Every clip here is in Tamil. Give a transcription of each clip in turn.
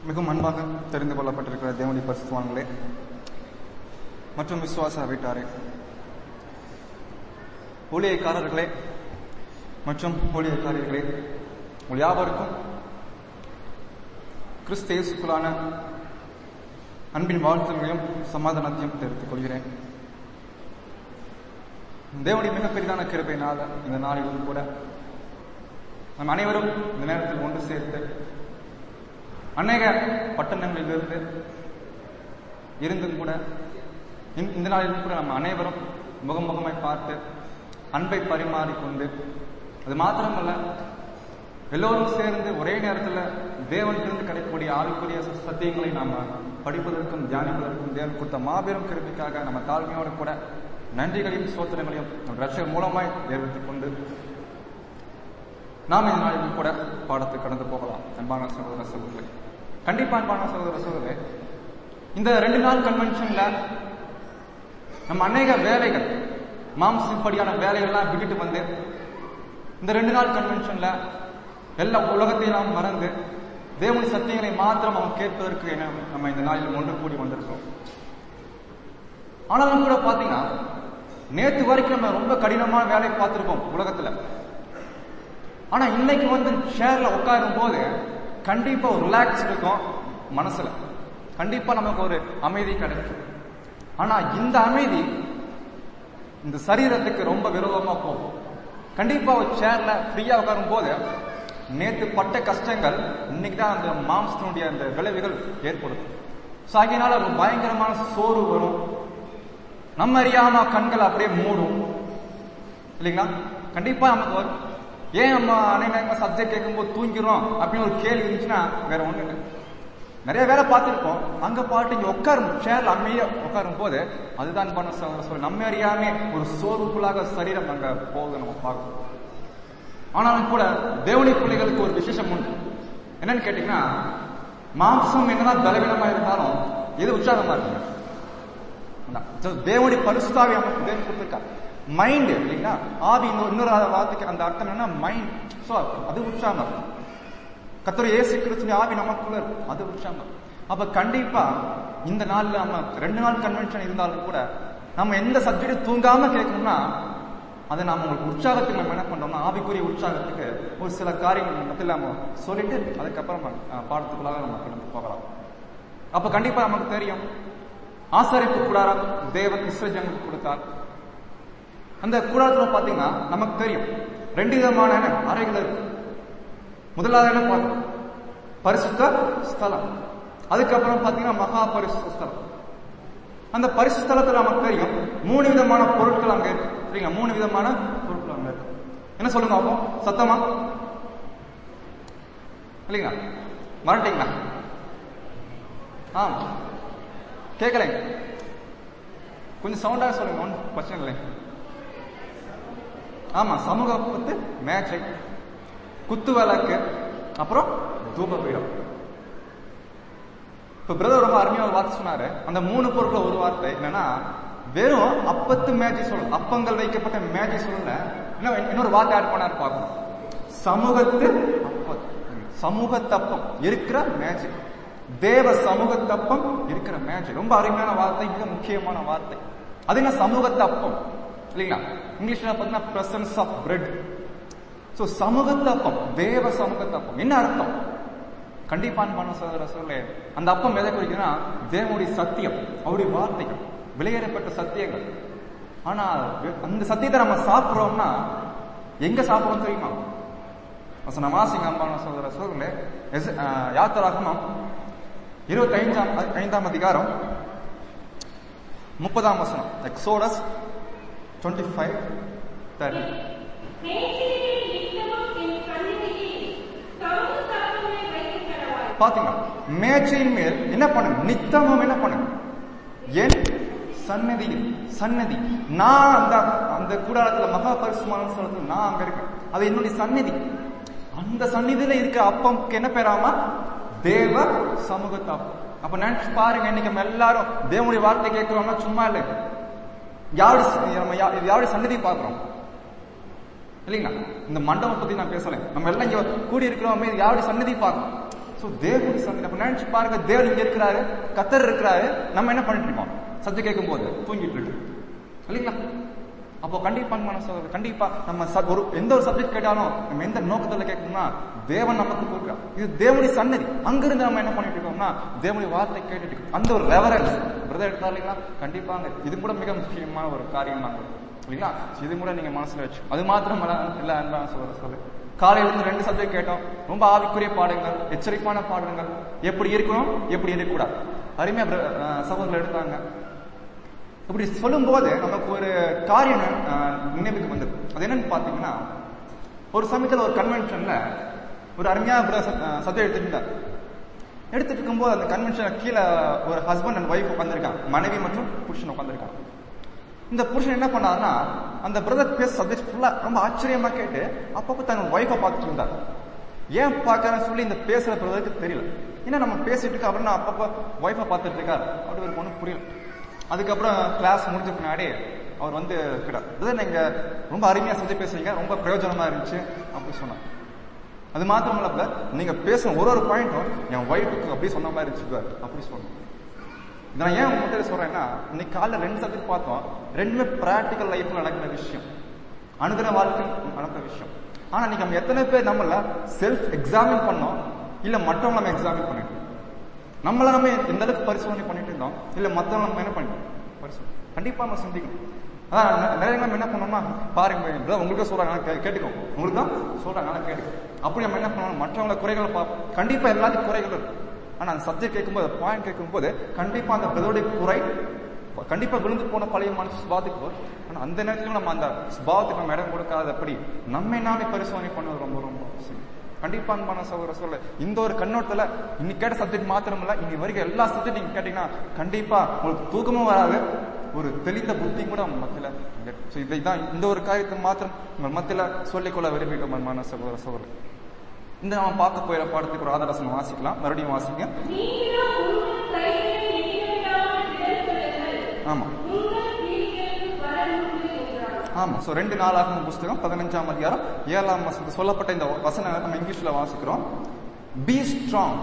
மிகவும் அன்பாக தெரிந்து கொள்ளப்பட்டிருக்கிற தேவனுடைய பரிசுத்தவான்களே மற்றும் விசுவாச வீட்டாரே ஊழியக்காரர்களே மற்றும் ஊழியக்காரர்களே உங்கள் யாவருக்கும் கிறிஸ்து இயேசுக்குள்ளான அன்பின் வாழ்த்துகளையும் சமாதானத்தையும் தெரிவித்துக் கொள்கிறேன் தேவனுடைய மிகப்பெரிதான கிருபையினால இந்த நாளிலும் கூட நம் அனைவரும் இந்த நேரத்தில் ஒன்று சேர்த்து அநேக பட்டணங்களிலிருந்து இருந்தும் கூட இந்த- இந்த நாளிலும் கூட நம்ம அனைவரும் முகமுகமாய் பார்த்து அன்பை பரிமாறிக்கொண்டு அது மாத்திரமல்ல எல்லோரும் சேர்ந்து ஒரே நேரத்தில் தேவனிலிருந்து கிடைக்கக்கூடிய ஆவிக்குரிய சத்தியங்களை நாம படிப்பதற்கும் தியானிப்பதற்கும் தேவன் கொடுத்த மாபெரும் கிருபிக்காக நம்ம தாழ்மையோடு கூட நன்றிகளையும் சோத்திரங்களையும் நம் ரட்சகர் மூலமாய் தெரிவித்துக் கொண்டு நாம் இந்த நாளிலும் கூட பாடத்தை கடந்து போகலாம் அன்பான சகோதர சகோதரர்களே கண்டிப்பா அன்பான சகோதர சகோதரர்களே இந்த ரெண்டு நாள் கன்வென்ஷன்ல நம்ம அநேக வேலைகள் மாம்சப்படியான வேலைகள்லாம் விட்டுட்டு வந்து இந்த ரெண்டு நாள் கன்வென்ஷன்ல எல்லா உலகத்தையும் மறந்து தேவனுடைய சத்தியங்களை மாத்திரம் அவன் கேட்பதற்கு என நம்ம இந்த நாளில் ஒன்று கூடி வந்திருக்கோம் ஆனாலும் கூட பாத்தீங்கன்னா நேத்து வரைக்கும் நம்ம ரொம்ப கடினமான வேலையை பார்த்திருப்போம் உலகத்துல ஆனா இன்னைக்கு வந்து ஷேர்ல உட்காரும் போது கண்டிப்பா ஒரு ரிலாக்ஸ் இருக்கும் மனசுல கண்டிப்பா நமக்கு ஒரு அமைதி கிடைக்கும் ஆனா இந்த அமைதி இந்த சரீரத்துக்கு ரொம்ப விரோதமா போகும் கண்டிப்பா ஒரு சேர்ல ஃப்ரீயா உட்காரும் போது நேத்து பட்ட கஷ்டங்கள் இன்னைக்கு தான் அந்த மாம்சத்தினுடைய அந்த விளைவுகள் ஏற்படும் ஸோ ஆகையினால ஒரு பயங்கரமான சோறு வரும் நம்ம அறியாம கண்கள் அப்படியே மூடும் இல்லைங்களா கண்டிப்பா நமக்கு வரும் ஏன் நம்ம அனைவரமா சப்ஜெக்ட் கேட்கும்போது தூங்கிறோம் அப்படின்னு ஒரு கேள்வி இருந்துச்சுன்னா வேற ஒண்ணு இல்லை நிறைய வேலை பார்த்துருப்போம் அங்க பாட்டு இங்க உட்காரும் சேர்ல அமைதியா உட்காரும் போது அதுதான் பண்ண சொல்ல சொல்லி நம்ம அறியாமே ஒரு சோர்வுக்குள்ளாக சரீரம் அங்க போகுது நம்ம பார்க்கணும் ஆனாலும் கூட தேவனி பிள்ளைகளுக்கு ஒரு விசேஷம் உண்டு என்னன்னு கேட்டீங்கன்னா மாம்சம் என்னதான் பலவீனமா இருந்தாலும் எது உற்சாகமா இருக்கு அதான். So, தேவனுடைய பரிசுத்தாவி நமக்கு தேவன் கொடுத்திருக்கார் மைண்ட் இல்லைங்களா ஆவி இன்னொரு இன்னொரு வார்த்தைக்கு அந்த அர்த்தம் என்னன்னா மைண்ட் சோ அது உற்சாகம் இருக்கும் கத்தர் ஏசு கிறிஸ்துவின் ஆவி நமக்குள்ள இருக்கு அது உற்சாகம் அப்ப கண்டிப்பா இந்த நாள்ல நம்ம ரெண்டு நாள் கன்வென்ஷன் இருந்தாலும் கூட நம்ம எந்த சப்ஜெக்ட் தூங்காம கேட்கணும்னா அதை நாம உங்களுக்கு உற்சாகத்துக்கு நம்ம என்ன பண்றோம்னா ஆவிக்குரிய உற்சாகத்துக்கு ஒரு சில காரியங்கள் மத்தியில் நம்ம சொல்லிட்டு அதுக்கப்புறம் நம்ம பாடத்துக்குள்ளாக நம்ம கடந்து போகலாம் அப்ப கண்டிப்பா நமக்கு தெரியும் ஆசாரிப்பு கூடாரம் தேவன் இஸ்ரஜனுக்கு கொடுத்தார் அந்த கூடாரத்துல பாத்தீங்கன்னா நமக்கு தெரியும் ரெண்டு விதமான அறைகள் இருக்கு முதலாவது என்ன பார்க்கணும் பரிசுத்த ஸ்தலம் அதுக்கப்புறம் பாத்தீங்கன்னா மகா பரிசுத்த ஸ்தலம் அந்த பரிசு ஸ்தலத்துல நமக்கு தெரியும் மூணு விதமான பொருட்கள் அங்க இருக்கு சரிங்களா மூணு விதமான பொருட்கள் அங்க இருக்கு என்ன சொல்லுங்க அப்போ சத்தமா இல்லைங்களா மறட்டீங்களா ஆமா கேட்கலைங்க கொஞ்சம் சவுண்டாக சொல்லுங்க ஒன்றும் பிரச்சனை இல்லை ஆமா சமூக பத்து மேஜிக் குத்து விளக்கு அப்புறம் தூப பீடம் இப்ப பிரதர் ரொம்ப அருமையா ஒரு வார்த்தை சொன்னாரு அந்த மூணு பொருட்கள் ஒரு வார்த்தை என்னன்னா வெறும் அப்பத்து மேஜிக் சொல்லல அப்பங்கள் வைக்கப்பட்ட மேஜிக் சொல்லல இன்னும் இன்னொரு வார்த்தை ஆட் பண்ணாரு பார்க்கணும் சமூகத்து அப்பம் சமூகத்தப்பம் இருக்கிற மேஜிக் தேவ சமூகத்தப்பம் இருக்கிற மேஜிக் ரொம்ப அருமையான வார்த்தை மிக முக்கியமான வார்த்தை அது என்ன சமூகத்தப்பம் இல்லைங்களா இங்கிலீஷ்ல பார்த்தீங்கன்னா பிரசன்ஸ் ஆஃப் பிரெட் சோ சமூகத்தப்பம் தேவ சமூகத்தப்பம் என்ன அர்த்தம் கண்டிப்பான் பண்ண சோதர சொல்ல அந்த அப்பம் எதை குறிக்குதுன்னா தேவனுடைய சத்தியம் அவருடைய வார்த்தைகள் விலையேறப்பட்ட சத்தியங்கள் ஆனா அந்த சத்தியத்தை நம்ம சாப்பிடுறோம்னா எங்க சாப்பிடுறோம் தெரியுமா வசனம் வாசிங்க அம்பான சோதர சோதரே யாத்திராகமம் இருபத்தி ஐந்தாம் ஐந்தாம் அதிகாரம் முப்பதாம் வசனம் எக்ஸோடஸ் டுவெண்ட்டி ஃபைவ் தேர்ட்டி பாத்தீங்களா மேச்சையின் மேல் என்ன பண்ணுங்க நித்தமும் என்ன பண்ணுங்க என் சன்னதியில் சன்னதி நான் அந்த அந்த கூடாரத்துல மகா பரிசுமான சொல்லத்துல நான் அங்க இருக்கேன் அது என்னுடைய சன்னதி அந்த சந்நிதியில இருக்க அப்பம்க்கு என்ன பேராமா தேவ சமூகத்தாப்பம் அப்ப நினைச்சு பாருங்க இன்னைக்கு நம்ம எல்லாரும் தேவனுடைய வார்த்தை கேட்கிறோம்னா சும்மா இல்லை யாரு நம்ம யாருடைய சன்னதி பார்க்கிறோம் இல்லைங்களா இந்த மண்டபம் பத்தி நான் பேசல நம்ம எல்லாம் இங்க கூடி இருக்கிறோம் யாருடைய சன்னதி பார்க்கணும் சோ தேவனுடைய சந்நிதி அப்ப நினைச்சு பாருங்க தேவன் இங்க இருக்கிறாரு கத்தர் இருக்கிறாரு நம்ம என்ன பண்ணிட்டு இருக்கோம் சத்து கேட்கும் போது தூங்கிட்டு இருக்கோம் இல்லைங்களா அப்போ கண்டிப்பா மனசு கண்டிப்பா நம்ம ச- ஒரு எந்த ஒரு சப்ஜெக்ட் கேட்டாலும் நம்ம எந்த நோக்கத்துல கேட்கணும்னா தேவன் நமக்கு கொடுக்குறா இது தேவனுடைய சன்னதி அங்கிருந்து நம்ம என்ன பண்ணிட்டு இருக்கோம்னா தேவனுடைய வார்த்தை கேட்டுட்டு இருக்கோம். அந்த ஒரு ரெவரன்ஸ் பிரதர் எடுத்தா இல்லைங்களா கண்டிப்பாங்க இது கூட மிக முக்கியமான ஒரு காரியம் நாங்க இல்லைங்களா இது கூட நீங்க மனசுல வச்சு அது மாத்திரம் இல்ல அன்பான சொல்ற சொல்லு காலையில இருந்து ரெண்டு சப்ஜெக்ட் கேட்டோம் ரொம்ப ஆவிக்குரிய பாடங்கள் எச்சரிப்பான பாடங்கள் எப்படி இருக்கணும் எப்படி இருக்கக்கூடாது அருமையா பிர- அஹ் சகோதரர்கள் எடுத்தாங்க இப்படி சொல்லும்போது நமக்கு ஒரு காரியம் அஹ், நினைவுக்கு வந்தது அது என்னன்னு பாத்தீங்கன்னா ஒரு சமயத்துல ஒரு கன்வென்ஷன்ல ஒரு அருமையா சப்ஜெக்ட் எடுத்துருந்தார் எடுத்துட்டு இருக்கும்போது அந்த கன்வென்ஷன் கீழே ஒரு ஹஸ்பண்ட் அண்ட் ஒய்ஃப் உட்காந்துருக்காங்க மனைவி மற்றும் புருஷன் உட்காந்துருக்காங்க இந்த புருஷன் என்ன பண்ணாருன்னா அந்த பிரதர் பேச சப்ஜெக்ட் ஃபுல்லா ரொம்ப ஆச்சரியமா கேட்டு அப்பப்போ தன் ஒய்ஃபை பார்த்துட்டு இருந்தார் ஏன் பார்க்கறேன்னு சொல்லி இந்த பேசுற பிரதருக்கு தெரியல ஏன்னா நம்ம பேசிட்டு இருக்க அவர் அப்பப்போ ஒய்ஃபை பார்த்துட்டு இருக்காரு அப்படி ஒரு ஒன்றும் புரியல அதுக்கப்புறம் கிளாஸ் முடிஞ்ச பின்னாடி அவர் வந்து கிட்ட பிரதர் நீங்க ரொம்ப அருமையா சப்ஜெக்ட் பேசுறீங்க ரொம்ப பிரயோஜனமா இருந்துச்சு அப்படி சொன்னார் அது மாத்திரம் இல்ல brother, நீங்க பேசுற ஒரு ஒரு பாயிண்ட்டும் என் ஒய்ஃபுக்கு அப்படி சொன்ன மாதிரி இருந்துச்சு brother. அப்படி சொன்னேன் இதை நான் ஏன் உங்கள்கிட்ட சொல்றேன்னா இன்னைக்கு காலைல ரெண்டு சப்ஜெக்ட் பார்த்தோம் ரெண்டுமே பிராக்டிக்கல் லைஃப்ல நடக்கிற விஷயம் அனுதின வாழ்க்கை நடக்கிற விஷயம் ஆனா இன்னைக்கு நம்ம எத்தனை பேர் நம்மள செல்ஃப் எக்ஸாமின் பண்ணோம் இல்ல மற்றவங்க நம்ம எக்ஸாமின் பண்ணிட்டோம் நம்மள நம்ம எந்த அளவுக்கு பரிசோதனை பண்ணிட்டு இருந்தோம் இல்ல மத்தவங்க நம்ம என்ன பண்ணிட்டோம் பரிசோதனை கண்டிப்பா நம்ம சிந்திக்கணும் அதான் நெ- நிறைய நம்ம என்ன பண்ணோம்னா பாருங்க brother, உங்களுக்கு சொல்றாங்க நான் கே- கேட்டுக்கோ உங்களுக்கு தான் சொல்றாங்க நான் கேட்டுக்கோ அப்படி நம்ம என்ன பண்ணணும் மற்றவங்கள குறைகளை பார்ப்போம் கண்டிப்பா எல்லாத்துக்கும் குறைகள் இருக்கு ஆனா அந்த சப்ஜெக்ட் கேட்கும்போது பாயிண்ட் கேட்கும்போது கண்டிப்பா அந்த பிரதோடைய குறை கண்டிப்பா விழுந்து போன பழைய மனசு சுபாவத்துக்கு வரும் ஆனா அந்த நேரத்துல நம்ம அந்த சுபாவத்துக்கு நம்ம இடம் கொடுக்காதபடி நம்ம நாமே பரிசோதனை பண்ணது ரொம்ப ரொம்ப அவசியம் கண்டிப்பா அன்பான சகோதர சொல்ல இந்த ஒரு கண்ணோட்டத்துல இன்னைக்கு கேட்ட சப்ஜெக்ட் மாத்திரம் இல்ல இன்னி வரைக்கும் எல்லா சப்ஜெக்ட் நீங்க கேட்டீங்கன்னா கண்டிப்பா உங்களுக்கு தூக்கமும் வராது ஒரு தெளிந்த புத்தி கூட உங்க மத்தியில இங்க- so இதைதான் இந்த ஒரு காரியத்தை மாத்திரம் உங்கள் மத்தியில சொல்லிக்கொள்ள விரும்பிட்டோம் அன்பான சகோதர சகோதரர் இந்த நம்ம பார்க்க போயிட பாடத்துக்கு ஒரு ஆதாரசனம் வாசிக்கலாம் மறுபடியும் வாசிங்க நீங்களும் உங்கள் கைகளை எண்ணிவிடாமல் விடல் கொள்ளுங்கள். ஆமா உங்கள் கிரியைகளுக்கு பலன் உண்டு என்றார். ஆமா சோ ரெண்டு நாளாகும் புஸ்தகம் பதினஞ்சாம் அதிகாரம் ஏழாம் வசனத்தில் சொல்லப்பட்ட இந்த வசனம் நம்ம இங்கிலீஷ்ல வாசிக்கிறோம் பி ஸ்ட்ராங்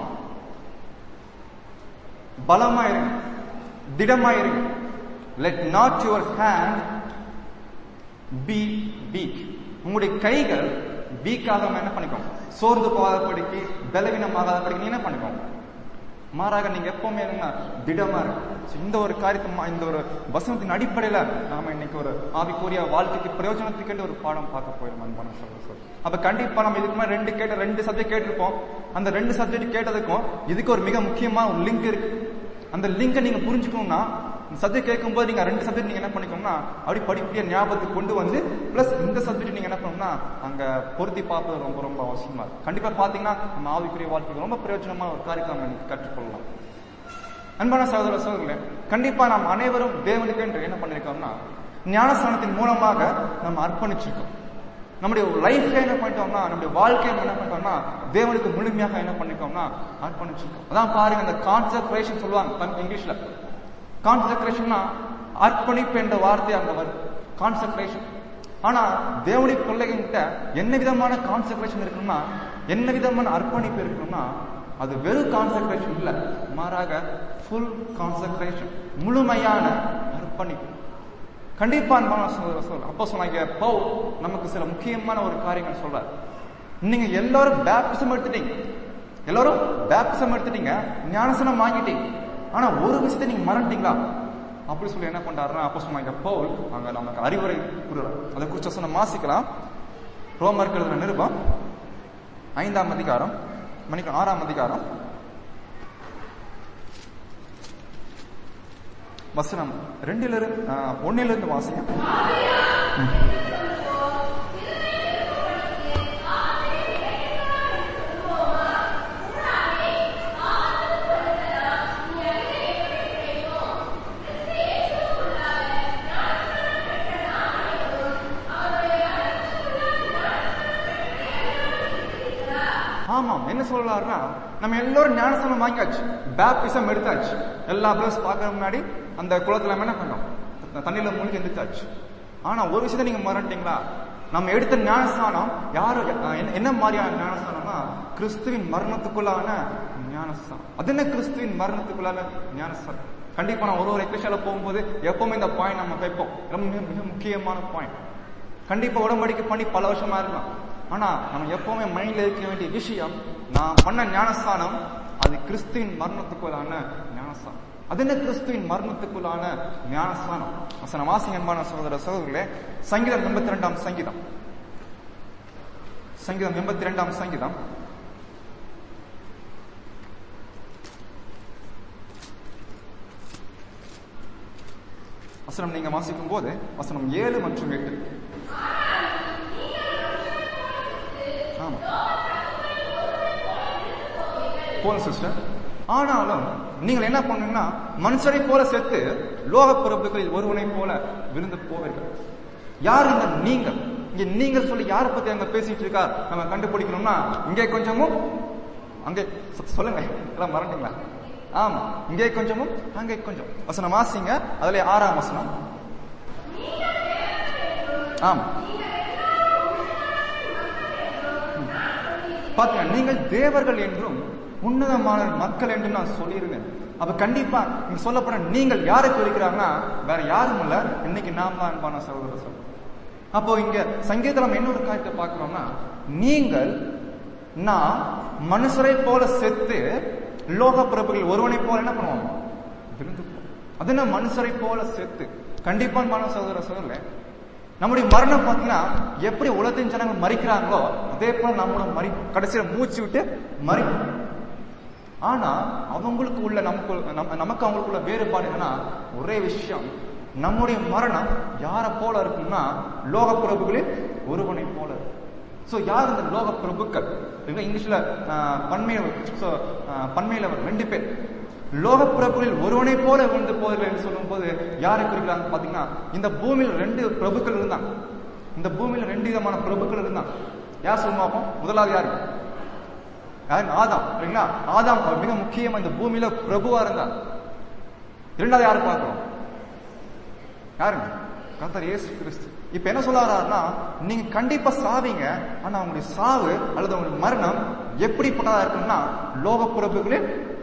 பலமாயிருங்க திடமாயிருங்க let not your hand be weak உங்களுடைய கைகள் வீக்காக என்ன பண்ணிக்கோங்க சோர்ந்து போகாதபடிக்கு பலவீனமாகாதபடிக்கு நீ என்ன பண்ணிக்கோங்க மாறாக நீங்க எப்பவுமே என்ன திடமா இருக்கு So, இந்த ஒரு காரியத்தை மா- இந்த ஒரு வசனத்தின் அடிப்படையில நாம இன்னைக்கு ஒரு ஆவிக்குரிய வாழ்க்கைக்கு பிரயோஜனத்துக்கு ஒரு பாடம் பார்க்க போயிடும் அன்பான சகோதர சகோதரி. அப்ப கண்டிப்பா நம்ம இதுக்கு மேல ரெண்டு கேட்ட ரெண்டு சப்ஜெக்ட் கேட்டிருப்போம் அந்த ரெண்டு சப்ஜெக்ட் கேட்டதுக்கும் இதுக்கு ஒரு மிக முக்கியமான ஒரு லிங்க் இருக்கு அந்த லிங்கை நீங்க புரிஞ்சுக்கணும்னா இந்த சப்ஜெக்ட் கேட்கும்போது நீங்க ரெண்டு சப்ஜெக்ட் நீங்க என்ன பண்ணிக்கணும்னா அப்படி படிப்படியா ஞாபகத்துக்கு கொண்டு வந்து பிளஸ் இந்த சப்ஜெக்ட் நீங்க என்ன பண்ணணும்னா அங்க பொருத்தி பார்ப்பது ரொம்ப ரொம்ப அவசியமா இருக்கு கண்டிப்பா பாத்தீங்கன்னா நம்ம ஆவிக்குரிய வாழ்க்கைக்கு ரொம்ப பிரயோஜனமான ஒரு காரியத்தை நம்ம இன்னைக்கு கற்றுக்கொள்ளலாம் அன்பான சகோதர சகோதரர்களே கண்டிப்பா நாம் அனைவரும் தேவனுக்கு என்று என்ன பண்ணிருக்கோம்னா ஞானஸ்தானத்தின் மூலமாக நம்ம அர்ப்பணிச்சிருக்கோம் நம்முடைய லைஃப்ல என்ன பண்ணிட்டோம்னா நம்முடைய வாழ்க்கையை என்ன பண்ணிட்டோம்னா தேவனுக்கு முழுமையாக என்ன பண்ணிட்டோம்னா அர்ப்பணிச்சிருக்கோம் அதான் பாருங்க அந்த கான்சென்ட்ரேஷன் சொல்லுவாங்க தமிழ் இங்கிலீஷ்ல கான்சென்ட்ரேஷன்னா அர்ப்பணிப்பு என்ற வார்த்தை அங்க வருது கான்சென்ட்ரேஷன் ஆனா தேவனுடைய பிள்ளைகிட்ட என்ன விதமான கான்சென்ட்ரேஷன் இருக்கணும்னா என்ன விதமான அர்ப்பணிப்பு இருக்கணும்னா அது வெறும் கான்சென்ட்ரேஷன் இல்ல மாறாக ஃபுல் கான்சென்ட்ரேஷன் முழுமையான அர்ப்பணிப்பு கண்டிப்பா அன்பான சகோதர சகோதரர். அப்போ சொன்னாங்க பவுல் நமக்கு சில முக்கியமான ஒரு காரியங்கள் சொல்றாரு நீங்க எல்லாரும் பேப்டிசம் எடுத்துட்டீங்க எல்லாரும் பேப்டிசம் எடுத்துட்டீங்க ஞானசனம் வாங்கிட்டீங்க ஆனா ஒரு விஷயத்தை நீங்க மறந்துட்டீங்களா அப்படி சொல்லி என்ன பண்றாருன்னா அப்போ சொன்னாங்க பவுல் அங்க நமக்கு அறிவுரை கூறுறார் அதை குறிச்ச சொன்ன மாசிக்கலாம் ரோமர் எழுதின நிருபம் ஐந்தாம் அதிகாரம் மணிக்கு ஆறாம் அதிகாரம் வசனம் ரெண்டுல இருந்து ஆஹ், ஒண்ணுல இருந்து வாசிங்க ஆமாம் என்ன சொல்றாருன்னா நம்ம எல்லாரும் ஞானஸ்தானம் வாங்கியாச்சு பேப்டிசம் எடுத்தாச்சு எல்லா பிளஸ் பார்க்கற முன்னாடி அந்த குளத்துல நம்ம என்ன பண்ணோம் த- தண்ணியில மூழ்கி எந்திரிச்சாச்சு ஆனா ஒரு விஷயத்தை நீங்க மறந்துட்டீங்களா நம்ம எடுத்த ஞானஸ்தானம் யாரு அஹ், என்ன- என்ன மாதிரியான ஞானஸ்தானம்னா கிறிஸ்துவின் மரணத்துக்குள்ளான ஞானஸ்தானம் அது என்ன கிறிஸ்துவின் மரணத்துக்குள்ளான ஞானஸ்தானம் கண்டிப்பா நான் ஒரு ஒரு எக்லேஷால போகும்போது எப்பவுமே இந்த பாயிண்ட் நம்ம வைப்போம் ரொம்ப மிக மிக முக்கியமான பாயிண்ட் கண்டிப்பா உடம்படிக்கை பண்ணி பல வருஷமா இருக்கலாம் ஆனா நம்ம எப்பவுமே மைண்ட்ல இருக்க வேண்டிய விஷயம் நான் பண்ண ஞானஸ்தானம் அது கிறிஸ்துவின் மரணத்துக்குள்ளான ஞானஸ்தானம் அது என்ன கிறிஸ்துவின் மரணத்துக்குள்ளான ஞானஸ்தானம் வசன வாசிங்க அன்பான சகோதர சகோதரர்களே சங்கீதம் எண்பத்தி ரெண்டாம் சங்கீதம் சங்கீதம் எண்பத்தி ரெண்டாம் சங்கீதம் வசனம் நீங்க வாசிக்கும் போது வசனம் ஏழு மற்றும் எட்டு ஆமா போதும் சிஸ்டர் ஆனாலும் நீங்கள் என்ன பண்ணுங்கன்னா மனுஷரை போல செத்து லோக பிறப்புகளில் ஒருவனை போல விழுந்து போவீர்கள் யார் இந்த நீங்கள் இங்க நீங்கள் சொல்லி யாரை பத்தி அங்க பேசிட்டு இருக்கா நம்ம கண்டுபிடிக்கணும்னா இங்கே கொஞ்சமும் அங்கே சொ- சொல்லுங்க எல்லாம் மறந்துங்களா ஆமா இங்கே கொஞ்சமும் அங்கே கொஞ்சம் வசனம் வாசிங்க அதுல ஆறாம் வசனம் ஆமா பாத்தீங்க நீங்கள் தேவர்கள் என்றும் உன்னதமான மக்கள் என்றும் நான் சொல்லியிருந்தேன் அப்ப கண்டிப்பா நீங்க சொல்லப்பட நீங்கள் யாரை குறிக்கிறாங்கன்னா வேற யாரும் இல்ல இன்னைக்கு நாம தான் அன்பான சகோதர சொல்றோம் அப்போ இங்க சங்கீதத்துல நம்ம இன்னொரு காரியத்தை பார்க்கிறோம்னா நீங்கள் நான் மனுஷரை போல செத்து லோக பிரபுகள் ஒருவனை போல என்ன பண்ணுவாங்க விருந்து போ- அது என்ன மனுஷரை போல செத்து கண்டிப்பா அன்பான சகோதர சகோதரர்களே நம்முடைய மரணம் பார்த்தீங்கன்னா எப்படி உலகத்தின் ஜனங்கள் மறிக்கிறாங்களோ அதே போல நம்மளோட மறி கடைசியில மூச்சு விட்டு மறி ஆனா அவங்களுக்கு உள்ள நமக்கு நம்ம- நமக்கு அவங்களுக்குள்ள வேறுபாடு என்னன்னா ஒரே விஷயம் நம்முடைய மரணம் யாரை போல இருக்கும்னா லோக பிரபுகளில் ஒருவனை போல சோ யார் இந்த லோக பிரபுக்கள் இவங்க இங்கிலீஷ்ல ஆஹ், பன்மையில so, ஆஹ், பன்மையில வரும் ரெண்டு பேர் லோக பிரபுகளில் ஒருவனை போல விழுந்து போவதில்லை என்று சொல்லும் போது யாரை குறிக்கிறாங்க பாத்தீங்கன்னா இந்த பூமியில் ரெண்டு பிரபுக்கள் இருந்தாங்க இந்த பூமியில ரெண்டு விதமான பிரபுக்கள் இருந்தாங்க யார் சொல்லுவாப்போம் முதலாவது யாரு யாருங்க? ஆதாம் சரிங்களா ஆதாம் அவர் மிக முக்கியமா இந்த பூமியில பிரபுவா இருந்தார் இரண்டாவது யாரு பார்க்கிறோம் யாருங்க கர்த்தர் இயேசு கிறிஸ்து இப்ப என்ன சொல்ல வர்றாருன்னா நீங்க கண்டிப்பா சாவீங்க ஆனா உங்களுடைய சாவு அல்லது உங்களுடைய மரணம் எப்படிப்பட்டதா இருக்கும்னா லோக பிரபுகளில்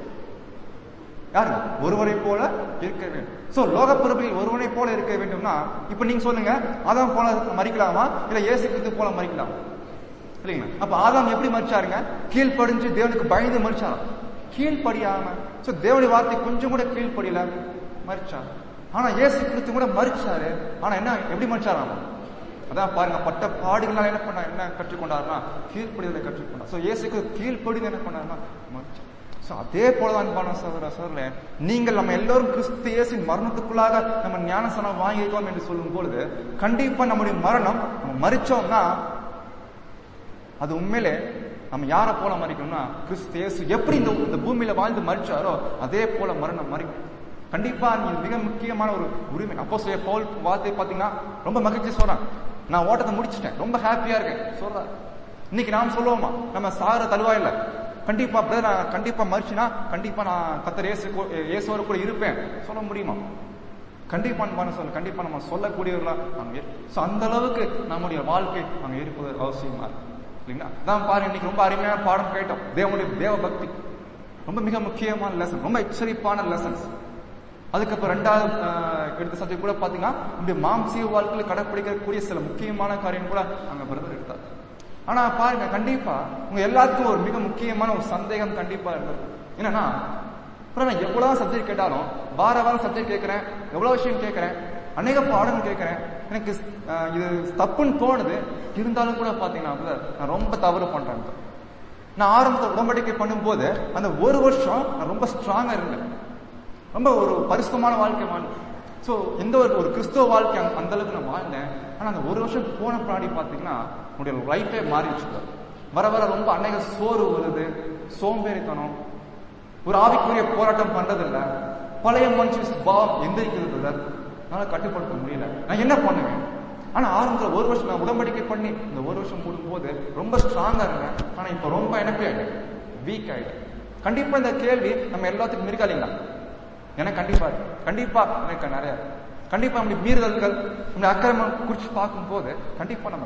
யாருங்க ஒருவரை போல இருக்க வேண்டும் சோ லோக பிரபுகளில் ஒருவனை போல இருக்க வேண்டும்னா இப்ப நீங்க சொல்லுங்க ஆதாம் போல மறிக்கலாமா இல்ல இயேசு கிறிஸ்து போல மறிக்கலாமா இல்லைங்களா அப்ப ஆதாம் எப்படி மறிச்சாருங்க கீழ்ப்படிஞ்சு தேவனுக்கு பயந்து மறிச்சாராம் கீழ்ப்படியாம சோ தேவனுடைய வார்த்தை கொஞ்சம் கூட கீழ்ப்படியல மறிச்சார் ஆனா இயேசு கிறிஸ்து கூட மறிச்சாரு ஆனா என்ன எப்படி மறிச்சாராம் அதான் பாருங்க பட்ட பாடுகளால் என்ன பண்ணா என்ன கற்றுக்கொண்டாருன்னா கீழ்ப்படிதலை கற்றுக்கொண்டார் சோ இயேசுக்கு கீழ்ப்படிந்து என்ன பண்ணாருன்னா மறிச்சார் சோ அதே போலதான் அன்பான சகோதர சகோதரர்களே நீங்கள் நம்ம எல்லோரும் கிறிஸ்து இயேசின் மரணத்துக்குள்ளாக நம்ம ஞானசனம் வாங்கியிருக்கோம் என்று சொல்லும் பொழுது கண்டிப்பா நம்முடைய மரணம் நம்ம மறிச்சோம்னா அது உண்மையிலே நம்ம யாரை போல மறிக்கணும்னா கிறிஸ்து இயேசு எப்படி இந்த இந்த பூமியில வாழ்ந்து மறிச்சாரோ அதே போல மரணம் மறிக்கும் கண்டிப்பா இது மிக முக்கியமான ஒரு உரிமை அப்போ சொல்ல பவுல் வார்த்தை பாத்தீங்கன்னா ரொம்ப மகிழ்ச்சி சொல்றான் நான் ஓட்டத்தை முடிச்சிட்டேன் ரொம்ப ஹாப்பியா இருக்கேன் சொல்றாரு இன்னைக்கு நாம் சொல்லுவோமா நம்ம சாகிற தருவாயில்ல கண்டிப்பா பிரதர் நான் கண்டிப்பா மறிச்சுனா கண்டிப்பா நான் கத்தர் இயேசு கூ- இயேசுவோட கூட இருப்பேன் சொல்ல முடியுமா கண்டிப்பா அன்பான சொல்ல கண்டிப்பா நம்ம சொல்லக்கூடியவர்களா அங்க சோ அந்த அளவுக்கு நம்முடைய வாழ்க்கை அங்க இருப்பது அவசியமா இருக்கு இல்லைங்களா அதான் பாருங்க இன்னைக்கு ரொம்ப அருமையான பாடம் கேட்டோம் தேவனுடைய தேவ பக்தி ரொம்ப மிக முக்கியமான லெசன் ரொம்ப எச்சரிப்பான லெசன்ஸ் அதுக்கப்புறம் ரெண்டாவது ஆஹ், எடுத்த சப்ஜெக்ட் கூட பாத்தீங்கன்னா நம்முடைய மாம்சீக வாழ்க்கையில் கடைப்பிடிக்கக்கூடிய சில முக்கியமான காரியம் கூட அங்க பிரதர் எடுத்தார் ஆனா பாருங்க கண்டிப்பா உங்க எல்லாத்துக்கும் ஒரு மிக முக்கியமான ஒரு சந்தேகம் கண்டிப்பா இருந்திருக்கும் என்னன்னா அப்புறம் நான் எவ்வளவு சப்ஜெக்ட் கேட்டாலும் வார வாரம் சப்ஜெக்ட் கேட்கறேன் எவ்வளவு விஷயம் கேட்கறேன் அநேக பாடம் கேட்கறேன் எனக்கு ஆஹ், இது தப்புன்னு தோணுது இருந்தாலும் கூட பாத்தீங்கன்னா brother, நான் ரொம்ப தவறு பண்றேன் brother. நான் ஆரம்பத்தில் உடம்படிக்கை பண்ணும்போது அந்த ஒரு வருஷம் நான் ரொம்ப ஸ்ட்ராங்கா இருந்தேன் ரொம்ப ஒரு பரிசுத்தமான வாழ்க்கை வாழ்ந்தேன் ஸோ எந்த ஒரு ஒரு கிறிஸ்துவ வாழ்க்கை அந்த- அந்த அளவுக்கு நான் வாழ்ந்தேன் ஆனா அந்த ஒரு வருஷம் போன பின்னாடி பாத்தீங்கன்னா என்னுடைய லைஃபே மாறிடுச்சு brother. வர வர ரொம்ப அநேக சோறு வருது சோம்பேறித்தனம் ஒரு ஆவிக்குரிய போராட்டம் பண்றதில்ல பழைய மனுஷன் பாவம் எந்திரிக்கிறது brother. என்னால கட்டுப்படுத்த முடியல நான் என்ன பண்ணுவேன் ஆனா ஆரம்பத்துல ஒரு வருஷம் நான் உடம்படிக்கை பண்ணி இந்த ஒரு வருஷம் போடும்போது ரொம்ப ஸ்ட்ராங்கா இருந்தேன் ஆனா இப்ப ரொம்ப எனக்கு ஆயிட்டேன் வீக் ஆயிட்டேன் கண்டிப்பா இந்த கேள்வி நம்ம எல்லாத்துக்கும் இருக்கா இல்லைங்களா எனக்கு கண்டிப்பா இருக்கு. கண்டிப்பா எனக்கு நிறைய இருக்கு. கண்டிப்பா நம்முடைய மீறுதல்கள் நம்முடைய அக்கிரமம் குறிச்சு பார்க்கும்போது கண்டிப்பா நம்ம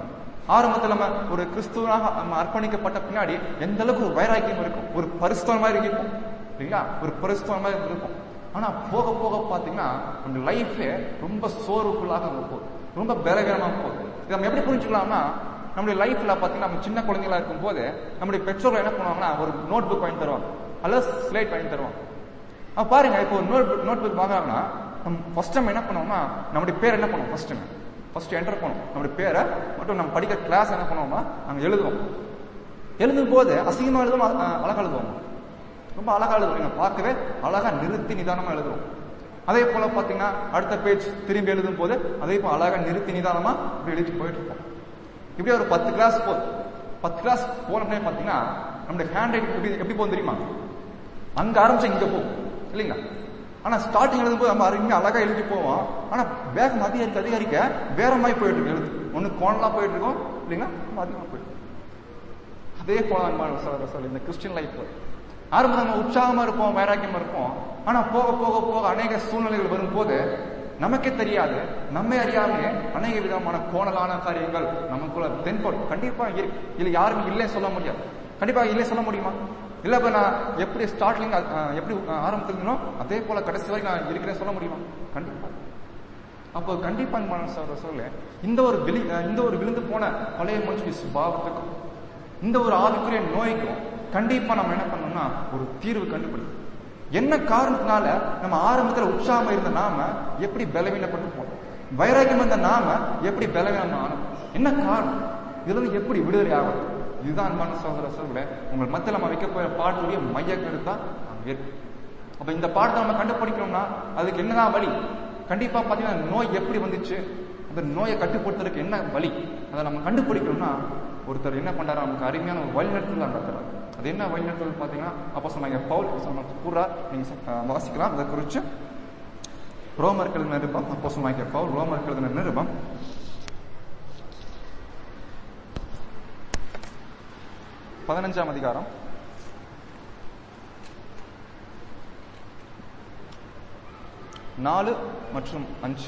ஆரம்பத்துல நம்ம ஒரு கிறிஸ்துவனாக நம்ம அர்ப்பணிக்கப்பட்ட பின்னாடி எந்த அளவுக்கு ஒரு வைராக்கியம் இருக்கும் ஒரு பரிசுத்தம் மாதிரி இருக்கும் இல்லைங்களா ஒரு பரிசுத்தம் மாதிரி இருக்கும் ஆனா போக போக பாத்தீங்கன்னா நம்ம லைஃபே ரொம்ப சோர்வுக்குள்ளாக நம்ம போகுது ரொம்ப பலகீனமா போகுது இதை நம்ம எப்படி புரிஞ்சுக்கலாம்னா நம்முடைய லைஃப்ல பாத்தீங்கன்னா நம்ம சின்ன குழந்தைகளா இருக்கும் போது நம்முடைய பெற்றோர்கள் என்ன பண்ணுவாங்கன்னா ஒரு நோட் புக் வாங்கி தருவாங்க அல்லது ஸ்லேட் வாங்கி தருவாங்க அப்ப பாருங்க இப்போ ஒரு நோட் புக் நோட் புக் வாங்குறாங்கன்னா நம்ம ஃபர்ஸ்ட் டைம் என்ன பண்ணுவோம்னா நம்முடைய பேர் என்ன பண்ணுவோம் ஃபர்ஸ்ட் டைம் ஃபர்ஸ்ட் என்டர் பண்ணுவோம் நம்முடைய பேரை மட்டும் நம்ம படிக்கிற கிளாஸ் என்ன பண்ணுவோம்னா நாங்க எழுதுவோம் எழுதும் போது அசிங்கமா எழுதுவோம் அ- அழகா எழுதுவோம் ரொம்ப அழகா எழுதுவோம் பார்க்கவே அழகா நிறுத்தி நிதானமா எழுதுவோம் அதே போல பாத்தீங்கன்னா அடுத்த பேஜ் திரும்பி எழுதும் போது அதே போல அழகா நிறுத்தி நிதானமா இப்படி எழுதிட்டு போயிட்டு இருப்போம் இப்படி ஒரு பத்து கிளாஸ் போ பத்து கிளாஸ் போனோம்னே பாத்தீங்கன்னா நம்முடைய ஹேண்ட் ரைட்டிங் எப்படி எப்படி போகும் தெரியுமா அங்க ஆரம்பிச்சு இங்க போகும் இல்லைங்களா ஆனா ஸ்டார்டிங் எழுதும்போது நம்ம அருமையா அழகா எழுதி போவோம் ஆனா வேகம் அதிகரிக்க அதிகரிக்க வேற மாதிரி போயிட்டு இருக்கு எழுது ஒண்ணு கோணலா போயிட்டு இருக்கோம் இல்லைங்களா ரொம்ப அதிகமா போயிட்டு இருக்கு. அதே போல அன்பான சகோதர சகோதரி, இந்த கிறிஸ்டியன் லைஃப் ஆரம்பம் நம்ம உற்சாகமா இருப்போம் வைராக்கியமா இருப்போம் ஆனா போக போக போக அநேக சூழ்நிலைகள் வரும்போது நமக்கே தெரியாது நம்மை அறியாமே அநேக விதமான கோணலான காரியங்கள் நமக்குள்ள தென்படும் கண்டிப்பா இருக்கு இதுல யாருமே இல்லை சொல்ல முடியாது கண்டிப்பா இல்லை சொல்ல முடியுமா இல்ல இப்ப நான் எப்படி ஸ்டார்டிங் எப்படி அஹ், ஆரம்பத்துல இருந்தனோ அதே போல கடைசி வரைக்கும் நான் இருக்கிறேன் சொல்ல முடியுமா கண்டிப்பா அப்போ கண்டிப்பா அன்பான சகோதர சொல்ல இந்த ஒரு விழி அஹ், இந்த ஒரு விழுந்து போன பழைய மனுஷன் சுபாவத்துக்கும் இந்த ஒரு ஆவிக்குரிய நோய்க்கும் கண்டிப்பா நம்ம என்ன பண்ணணும்னா ஒரு தீர்வு கண்டுபிடிக்கணும் என்ன காரணத்தினால நம்ம ஆரம்பத்துல உற்சாகமா இருந்த நாம எப்படி பலவீனப்பட்டு போனோம் வைராக்கியம் இருந்த நாம எப்படி பலவீனம் ஆனோம் என்ன காரணம் இதுல இருந்து எப்படி விடுதலை ஆகும் இதுதான் அன்பான சகோதர சொல்ல உங்கள் மத்தியில் நம்ம வைக்க போற பாட்டுடைய மைய கருத்தா இருக்கு அப்ப இந்த பாடத்தை நம்ம கண்டுபிடிக்கணும்னா அதுக்கு என்னதான் வழி கண்டிப்பா பாத்தீங்கன்னா நோய் எப்படி வந்துச்சு அந்த நோயை கட்டுப்படுத்துறதுக்கு என்ன வழி அதை நம்ம கண்டுபிடிக்கணும்னா ஒருத்தர் என்ன பண்றாரு நமக்கு அருமையான ஒரு வழிநடத்தல் நடத்துறாரு அது என்ன வழிநடத்தல் பாத்தீங்கன்னா அப்போ சொன்னாங்க பவுல் சொன்னாங்க கூறா நீங்க அஹ், வாசிக்கலாம் அதை குறிச்சு ரோமர் எழுதின நிருபம் அப்போ சொன்னாங்க பவுல் ரோமர் எழுதின நிருபம் பதினஞ்சாம் அதிகாரம் நாலு மற்றும் அஞ்சு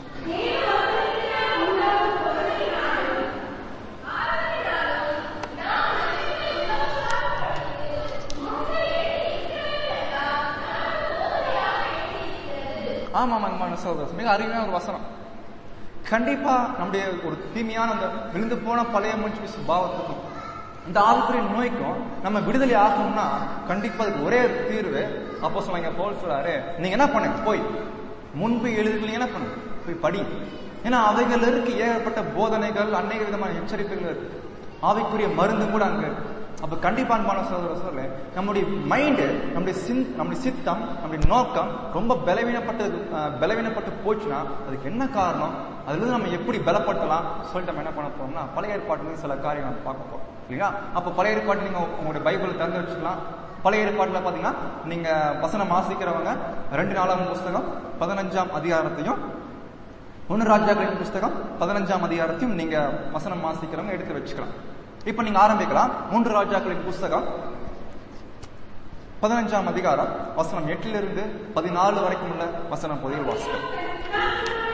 ஆமா அன்பான சகோதரர் மிக அருமையான ஒரு வசனம் கண்டிப்பா நம்முடைய ஒரு தீமையான அந்த விழுந்து போன பழைய மனுஷ சுபாவத்துக்கும் இந்த ஆவிக்குரிய நோய்க்கும் நம்ம விடுதலை ஆகணும்னா கண்டிப்பா அதுக்கு ஒரே ஒரு தீர்வு அப்போ சொன்னாங்க போல் சொல்றாரு நீங்க என்ன பண்ணுங்க போய் முன்பு எழுதுறீங்க என்ன பண்ணுங்க போய் படி ஏன்னா அவைகள் இருக்கு ஏகப்பட்ட போதனைகள் அநேக விதமான எச்சரிக்கைகள் இருக்கு ஆவிக்குரிய மருந்து கூட அங்க இருக்கு அப்ப கண்டிப்பா அன்பான சகோதர சொல்ல நம்முடைய மைண்டு நம்முடைய சிந் நம்முடைய சித்தம் நம்முடைய நோக்கம் ரொம்ப பலவீனப்பட்டு அஹ், பலவீனப்பட்டு போச்சுன்னா அதுக்கு என்ன காரணம் அதுல இருந்து நம்ம எப்படி பலப்படுத்தலாம் சொல்லிட்டு நம்ம என்ன பண்ண போறோம்னா பழைய ஏற்பாட்டுல சில காரியம் நம்ம பார்க்க போறோம் இல்லையா அப்ப பழைய ஏற்பாட்டு நீங்க உங்களுடைய பைபிளை திறந்து வச்சுக்கலாம் பழைய ஏற்பாட்டுல பாத்தீங்கன்னா நீங்க வசனம் வாசிக்கிறவங்க ரெண்டு நாளாம் புஸ்தகம் பதினஞ்சாம் அதிகாரத்தையும் ஒன்னு ராஜாக்களின் புஸ்தகம் பதினஞ்சாம் அதிகாரத்தையும் நீங்க வசனம் வாசிக்கிறவங்க எடுத்து வச்சுக்கலாம் இப்ப நீங்க ஆரம்பிக்கலாம் மூன்று ராஜாக்களின் புஸ்தகம் பதினஞ்சாம் அதிகாரம் வசனம் எட்டிலிருந்து பதினாலு வரைக்கும் உள்ள வசனம் பொதியில் வாசிக்கலாம்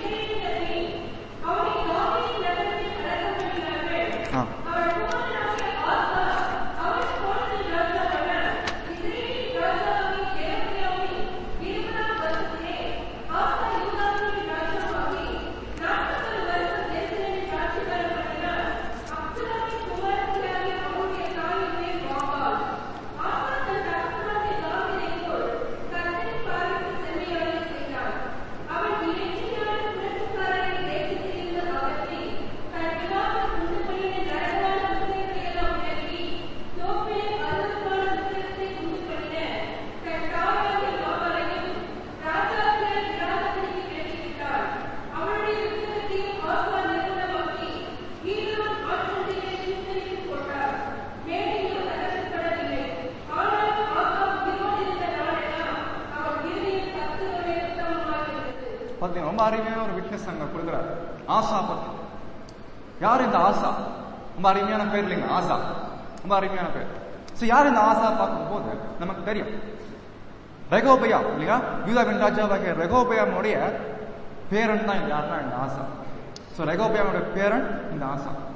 ஆ. பாத்தீங்கன்னா ரொம்ப அருமையான ஒரு விட்னஸ் அங்க கொடுக்குறாரு ஆசா பத்தி யார் இந்த ஆசா ரொம்ப அருமையான பேர் இல்லைங்க ஆசா ரொம்ப அருமையான பேர் சோ யார் இந்த ஆசா பார்க்கும்போது நமக்கு தெரியும் ரெகோபயா இல்லையா யூதாவின் ராஜாவாகிய ரெகோபயாமுடைய பேரன் தான் யாருன்னா இந்த ஆசா சோ ரெகோபயாவுடைய பேரன் இந்த ஆசா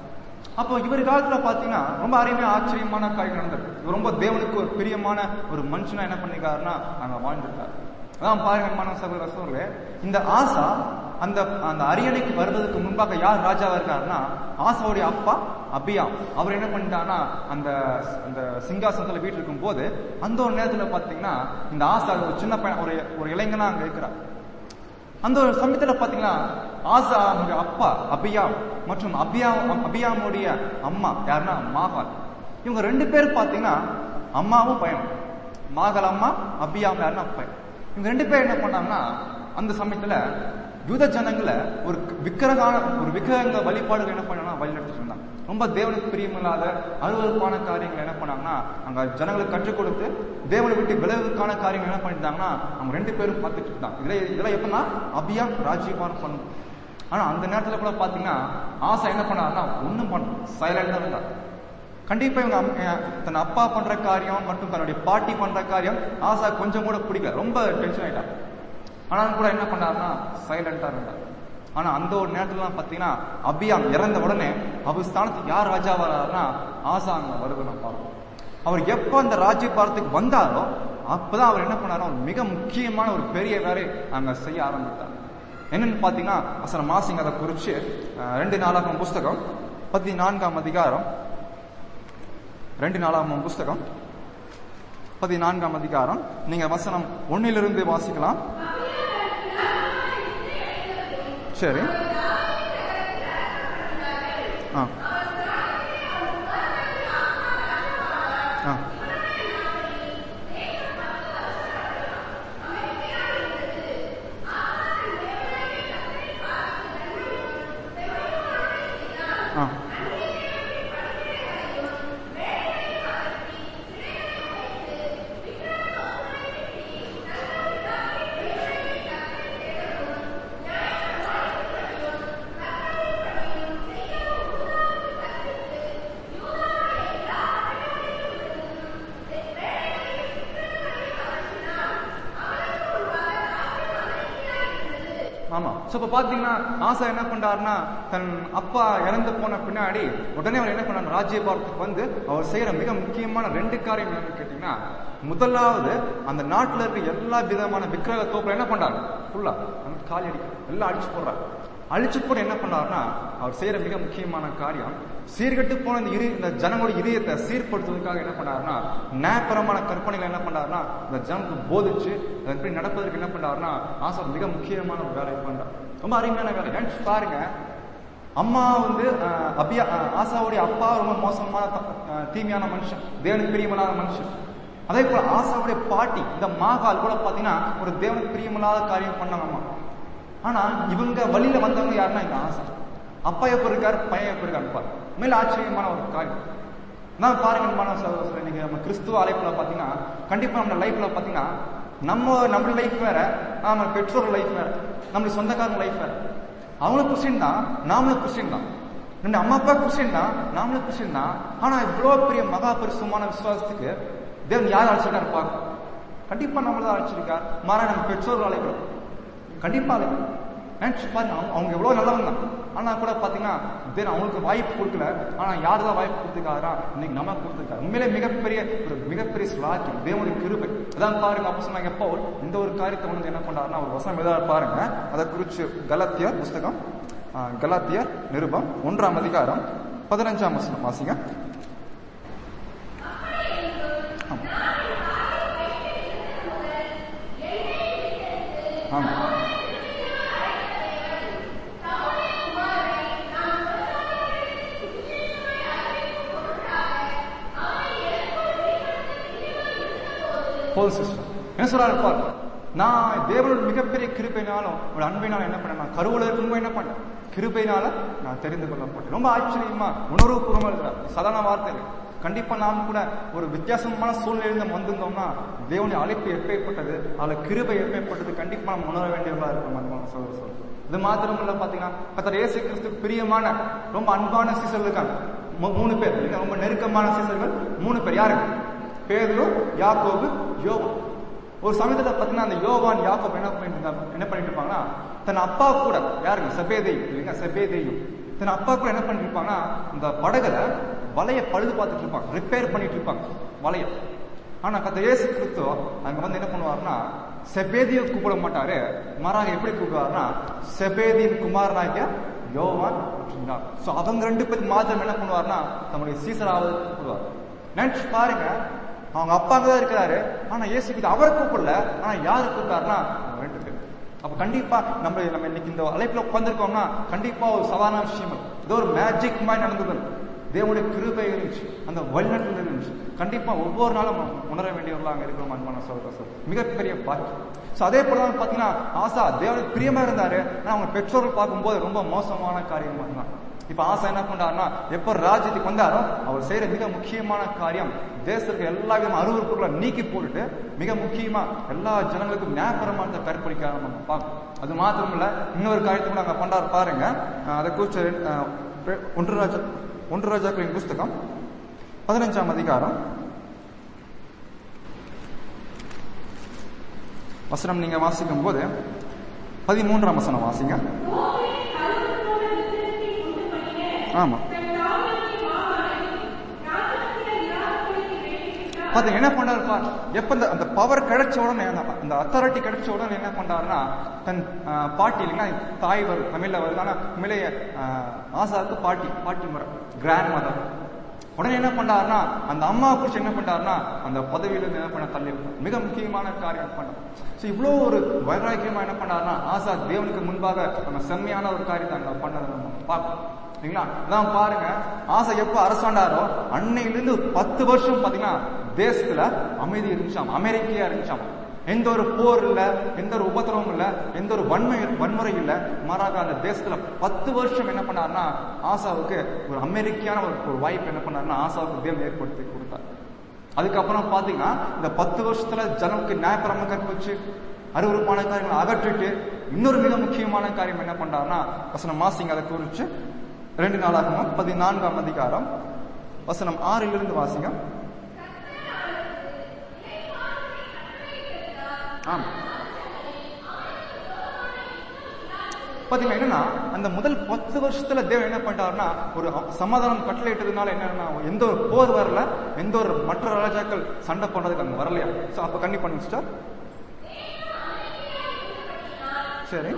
அப்போ இவர் காலத்துல பாத்தீங்கன்னா ரொம்ப அருமையா ஆச்சரியமான காரியம் நடந்தது இவர் ரொம்ப தேவனுக்கு ஒரு பிரியமான ஒரு மனுஷனா என்ன பண்ணிருக்காருன்னா அங்க வாழ்ந்திருக்காரு அதான் பாருங்க மன சகோதர சோழர்களே இந்த ஆசா அந்த அந்த அரியணைக்கு வருவதற்கு முன்பாக யார் ராஜாவா இருக்காருன்னா ஆசாவுடைய அப்பா அபியாம் அவர் என்ன பண்ணிட்டாருன்னா அந்த அந்த சிங்காசனத்துல வீட்டு இருக்கும் போது அந்த ஒரு நேரத்துல பாத்தீங்கன்னா இந்த ஆசா ஒரு சின்ன பையன் ஒரு ஒரு இளைஞனா அங்க இருக்கிறார் அந்த ஒரு சமயத்துல பாத்தீங்கன்னா ஆசா அவனுடைய அப்பா அபியாம் மற்றும் அபியாம் அபியாமுடைய அம்மா யாருன்னா மாகால் இவங்க ரெண்டு பேர் பாத்தீங்கன்னா அம்மாவும் பையனும் மாகல் அம்மா அபியாம் யாருன்னா பையன் இவங்க ரெண்டு பேர் என்ன பண்ணாங்கன்னா அந்த சமயத்துல யூத ஜனங்களை ஒரு விக்கிரகான ஒரு விக்கிரக வழிபாடுகள் என்ன பண்ணா வழிநடத்திட்டு இருந்தாங்க ரொம்ப தேவனுக்கு பிரியமில்லாத அருவருப்பான காரியங்கள் என்ன பண்ணாங்கன்னா அங்க ஜனங்களுக்கு கற்றுக் கொடுத்து தேவனை விட்டு விளைவுக்கான காரியங்கள் என்ன பண்ணிட்டாங்கன்னா அவங்க ரெண்டு பேரும் பார்த்துட்டு இருந்தாங்க இதுல இதெல்லாம் எப்படின்னா அபியாம் ராஜ்யபாரம் பண்ணும் ஆனா அந்த நேரத்துல கூட பாத்தீங்கன்னா ஆசை என்ன பண்ணாருன்னா ஒண்ணும் பண்ண சைலண்டா இருந்தார் கண்டிப்பா இவங்க அம்- தன் அப்பா பண்ற காரியம் மற்றும் தன்னுடைய பாட்டி பண்ற காரியம் ஆசா கொஞ்சம் கூட பிடிக்கல ரொம்ப டென்ஷன் ஆயிட்டார் ஆனாலும் கூட என்ன பண்ணாருன்னா சைலண்டா இருந்தார் ஆனா அந்த ஒரு நேரத்துல பாத்தீங்கன்னா அபியாம் இறந்த உடனே அவர் ஸ்தானத்துக்கு யார் ராஜா வராருன்னா ஆசா அங்க வருது நான் பார்ப்போம் அவர் எப்ப அந்த ராஜ்யபாரத்துக்கு வந்தாரோ அப்பதான் அவர் என்ன பண்ணாரோ ஒரு மிக முக்கியமான ஒரு பெரிய வேலை அங்க செய்ய ஆரம்பித்தார் என்னன்னு பாத்தீங்கன்னா அசர மாசிங்க அதை குறிச்சு அஹ், ரெண்டு நாளாகும் புஸ்தகம் பதினான்காம் அதிகாரம் ரெண்டு நாளாகும் புஸ்தகம் பதினான்காம் அதிகாரம் நீங்க வசனம் ஒன்னிலிருந்து வாசிக்கலாம் சரி ஆ ஆ ஆ ஆமா சோ இப்ப பாத்தீங்கன்னா ஆசா என்ன பண்றாருன்னா தன் அப்பா இறந்து போன பின்னாடி உடனே அவர் என்ன பண்ணார் ராஜ்யபாரத்துக்கு வந்து அவர் செய்யற மிக முக்கியமான ரெண்டு காரியம் என்னன்னு கேட்டீங்கன்னா முதலாவது அந்த நாட்டுல இருக்க எல்லா விதமான விக்கிரக தோப்புல என்ன பண்றாரு ஃபுல்லா அந்த காலி அடிக்க எல்லாம் அடிச்சு போடுறாரு அழிச்சு போட்டு என்ன பண்ணாருன்னா அவர் செய்யற மிக முக்கியமான காரியம் சீர்கெட்டு போன இந்த இரு இந்த ஜனங்களோட இதயத்தை சீர்படுத்துவதற்காக என்ன பண்ணாருன்னா நியாயபரமான கற்பனைகள் என்ன பண்ணாருன்னா இந்த ஜனங்களுக்கு போதிச்சு அதன்படி நடப்பதற்கு என்ன பண்ணாருன்னா ஆசா மிக முக்கியமான ஒரு வேலையை பண்றார் ரொம்ப அருமையான வேலை நினைச்சு பாருங்க அம்மா வந்து அஹ், அபியா அஹ், ஆசாவுடைய அப்பா ரொம்ப மோசமான த- அஹ், தீமையான மனுஷன் தேவனுக்கு பிரியமில்லாத மனுஷன் அதே போல ஆசாவுடைய பாட்டி இந்த மாகால் கூட பாத்தீங்கன்னா ஒரு தேவனுக்கு பிரியமில்லாத காரியம் பண்ணாங்க அம்மா ஆனா இவங்க வழியில வந்தவங்க யாருன்னா இந்த ஆசை அப்பா எப்ப இருக்காரு பையன் எப்ப இருக்காரு பாரு மேல ஆச்சரியமான ஒரு காரியம் நான் பாருங்க அன்பான சகோதரர் நீங்க நம்ம கிறிஸ்துவ அழைப்புல பாத்தீங்கன்னா கண்டிப்பா நம்ம லைஃப்ல பாத்தீங்கன்னா நம்ம நம்ம லைஃப் வேற நம்ம பெற்றோர் லைஃப் வேற நம்மளுடைய சொந்தக்காரங்க லைஃப் வேற அவங்களும் கிறிஸ்டின் தான் நாமளும் கிறிஸ்டின் தான் நம்ம அம்மா அப்பா கிறிஸ்டின் தான் நாமளும் கிறிஸ்டின் தான் ஆனா இவ்வளவு பெரிய மகா பரிசுமான விசுவாசத்துக்கு தேவன் யார் அழைச்சிருக்காரு பாருங்க கண்டிப்பா நம்மள தான் அழைச்சிருக்கார் மாறா நம்ம பெற்றோர்கள் அழைக்கிறோம் கண்டிப்பா அழைக்கிறோம் நினைச்சு பாருங்க அவங்க- அவங்க எவ்வளவு நல்லவங்க தான் ஆனா கூட பாத்தீங்கன்னா தேவன் அவங்களுக்கு வாய்ப்பு கொடுக்கல ஆனா யார் தான் வாய்ப்பு கொடுத்துருக்காரா இன்னைக்கு நம்ம கொடுத்துருக்காரு உண்மையிலே மிகப்பெரிய ஒரு மிகப்பெரிய ஸ்லாக்கியம் தேவனுடைய கிருபை அதான் பாருங்க அப்போ சொன்னாங்க எப்போ இந்த ஒரு காரியத்தை வந்து என்ன பண்றாருன்னா ஒரு வசனம் எதாவது பாருங்க அதை குறிச்சு கலாத்தியர் புஸ்தகம் ஆ, கலாத்தியர் நிருபம் ஒன்றாம் அதிகாரம் பதினஞ்சாம் வசனம் வாசிங்க ஆமா. ஆமா போதும் சிஸ்டர் என்ன சொல்றாரு பாரு நான் தேவனோட மிகப்பெரிய கிருபைனாலும் ஒரு அன்பினாலும் என்ன பண்ணேன் நான் கருவுல இருக்கும்போது என்ன பண்ணேன் கிருபைனால நான் தெரிந்து கொள்ளப்பட்டேன் ரொம்ப ஆச்சரியமா உணர்வுபூர்வமா இருக்கிறார் சாதாரண வார்த்தை இல்லை. கண்டிப்பா நாம் கூட ஒரு வித்தியாசமான சூழ்நிலையில நம்ம வந்திருந்தோம்னா தேவனுடைய அழைப்பு எப்பேற்பட்டது அதுல கிருபை எப்பேற்பட்டது கண்டிப்பா நம்ம உணர வேண்டியவர்களா இருக்கும் அன்பான சகோதர சகோதரி. இது மாத்திரம் இல்ல பாத்தீங்கன்னா கத்தர் இயேசு கிறிஸ்து பிரியமான ரொம்ப அன்பான சீசர்கள் இருக்காங்க மூ- மூணு பேர் இல்லைங்களா? ரொம்ப நெருக்கமான சீசர்கள் மூணு பேர் யாரு பேதுரு யாக்கோபு யோவான் ஒரு சமயத்துல பாத்தீங்கன்னா அந்த யோவான் யாக்கோபு என்ன பண்ணிட்டு இருந்தாங்க என்ன பண்ணிட்டு இருப்பாங்கன்னா தன் அப்பா கூட யாருங்க செபேதையும் இல்லைங்க செபேதையும் தன் அப்பா கூட என்ன பண்ணிருப்பாங்கன்னா இந்த படகுல வலைய பழுது பார்த்துட்டு இருப்பாங்க ரிப்பேர் பண்ணிட்டு இருப்பாங்க வலைய ஆனா கத்த இயேசு கிறிஸ்து அங்க வந்து என்ன பண்ணுவாருன்னா செபேதியை கூப்பிட மாட்டாரு மாறாக எப்படி கூப்பிடுவாருன்னா செபேதியின் குமாரனாகிய யோவான் அப்படின்னார் சோ அவங்க ரெண்டு பேருக்கு மாத்திரம் என்ன பண்ணுவாருன்னா தம்முடைய சீசராவது கூப்பிடுவார் நினைச்சு பாருங்க அவங்க அப்பா தான் இருக்கிறாரு ஆனா இயேசு கிறிஸ்து அவரை கூப்பிடல ஆனா யாரு கூப்பிட்டாருன்னா அவங்க ரெண்டு பேர் அப்ப கண்டிப்பா நம்ம நம்ம இன்னைக்கு இந்த அழைப்புல உட்காந்துருக்கோம்னா கண்டிப்பா ஒரு சாதாரண விஷயம் இல்ல. ஏதோ ஒரு மேஜிக் மாதிரி நடந்தது தேவனுடைய கிருபை இருந்துச்சு அந்த வழிநடத்தல் இருந்துச்சு கண்டிப்பா ஒவ்வொரு நாளும் உணர வேண்டியவர்களா அங்க இருக்கிறோம் அன்பான சகோதர சார் மிகப்பெரிய பாக்கியம் சோ அதே போல தான் பாத்தீங்கன்னா ஆசா தேவனுக்கு பிரியமா இருந்தாரு ஆனா அவங்க பெற்றோர்கள் பார்க்கும்போது ரொம்ப மோசமான காரியம் பண்ணாங்க இப்ப ஆசா என்ன பண்றாருன்னா எப்ப ராஜ்யத்துக்கு வந்தாரோ அவர் செய்யற மிக முக்கியமான காரியம் தேசத்துக்கு எல்லா விதமான அருவறுப்புகளை நீக்கி போட்டுட்டு மிக முக்கியமா எல்லா ஜனங்களுக்கும் நியாயபரமானதை கற்பழிக்க நம்ம பார்க்கணும் அது மாத்திரம் இல்ல இன்னொரு காரியத்தை கூட அங்க பண்றாரு பாருங்க அஹ் அதை குறிச்சு அஹ், பெ- ஒன்று ராஜா ஒன்று ராஜாக்களின் புஸ்தகம் பதினஞ்சாம் அதிகாரம் வசனம் நீங்க வாசிக்கும் போது பதிமூன்றாம் வசனம் வாசிங்க நோவின் அருவருப்பான விக்கிரகத்தை உண்டு பண்ணின ஆமா தன் தாவரத்தை மாவானது ராஜாக்களை இராதபடிக்கு வேண்டிவிட்டார் அது என்ன பண்றாரு பார் எப்ப இந்த அந்த பவர் கிடைச்ச உடனே அந்த அந்த அத்தாரிட்டி கிடைச்ச உடனே என்ன பண்றாருன்னா தன் ஆஹ், பாட்டி இல்லைன்னா தாய் வருது தமிழ்ல வருது ஆனா உண்மையிலேயே ஆஹ், ஆசாவுக்கு பாட்டி பாட்டி முறை கிராண்ட் மதர் உடனே என்ன பண்றாருன்னா அந்த அம்மா குறிச்சு என்ன பண்றாருன்னா அந்த பதவியில இருந்து என்ன பண்ண தள்ளி விட்டார். மிக முக்கியமான காரியம் பண்ண சோ இவ்வளோ ஒரு வைராக்கியமா என்ன பண்ணாருன்னா ஆசா தேவனுக்கு முன்பாக நம்ம செம்மையான ஒரு காரியத்தை அங்க பண்ணதை நம்ம பார்க்கணும் சரிங்களா அதான் பாருங்க ஆசை எப்ப அரசாண்டாரோ அன்னையிலிருந்து பத்து வருஷம் பாத்தீங்கன்னா தேசத்துல அமைதி இருந்துச்சாம் அமெரிக்கையா இருந்துச்சாம் எந்த ஒரு போர் இல்ல எந்த ஒரு உபத்திரமும் இல்ல எந்த ஒரு வன்மை வன்முறை இல்ல மாறாக அந்த தேசத்துல பத்து வருஷம் என்ன பண்ணாருன்னா ஆசாவுக்கு ஒரு அமெரிக்கான ஒரு ஒரு வாய்ப்பு என்ன பண்ணாருன்னா ஆசாவுக்கு தேவன் ஏற்படுத்தி கொடுத்தார் அதுக்கப்புறம் பாத்தீங்கன்னா இந்த பத்து வருஷத்துல ஜனமுக்கு நியாயப்பிரம கற்பிச்சு அருவருப்பான காரியங்களை அகற்றிட்டு இன்னொரு மிக முக்கியமான காரியம் என்ன பண்றாருன்னா வசனம் மாசிங்க அதை குறிச்சு ரெண்டு நாளாகவும் பதினான்காம் அதிகாரம் வசனம் ஆறிலிருந்து வாசிங்க ஆமா பாத்தீங்கன்னா என்னன்னா அந்த முதல் பத்து வருஷத்துல தேவன் என்ன பண்ணிட்டாருன்னா ஒரு சமாதானம் கட்டளையிட்டதுனால என்னன்னா எந்த ஒரு போர் வரல எந்த ஒரு மற்ற ராஜாக்கள் சண்டை பண்றதுக்கு அங்க வரலையா சோ அப்ப கண்ணி பண்ணிச்சிட்டா சரி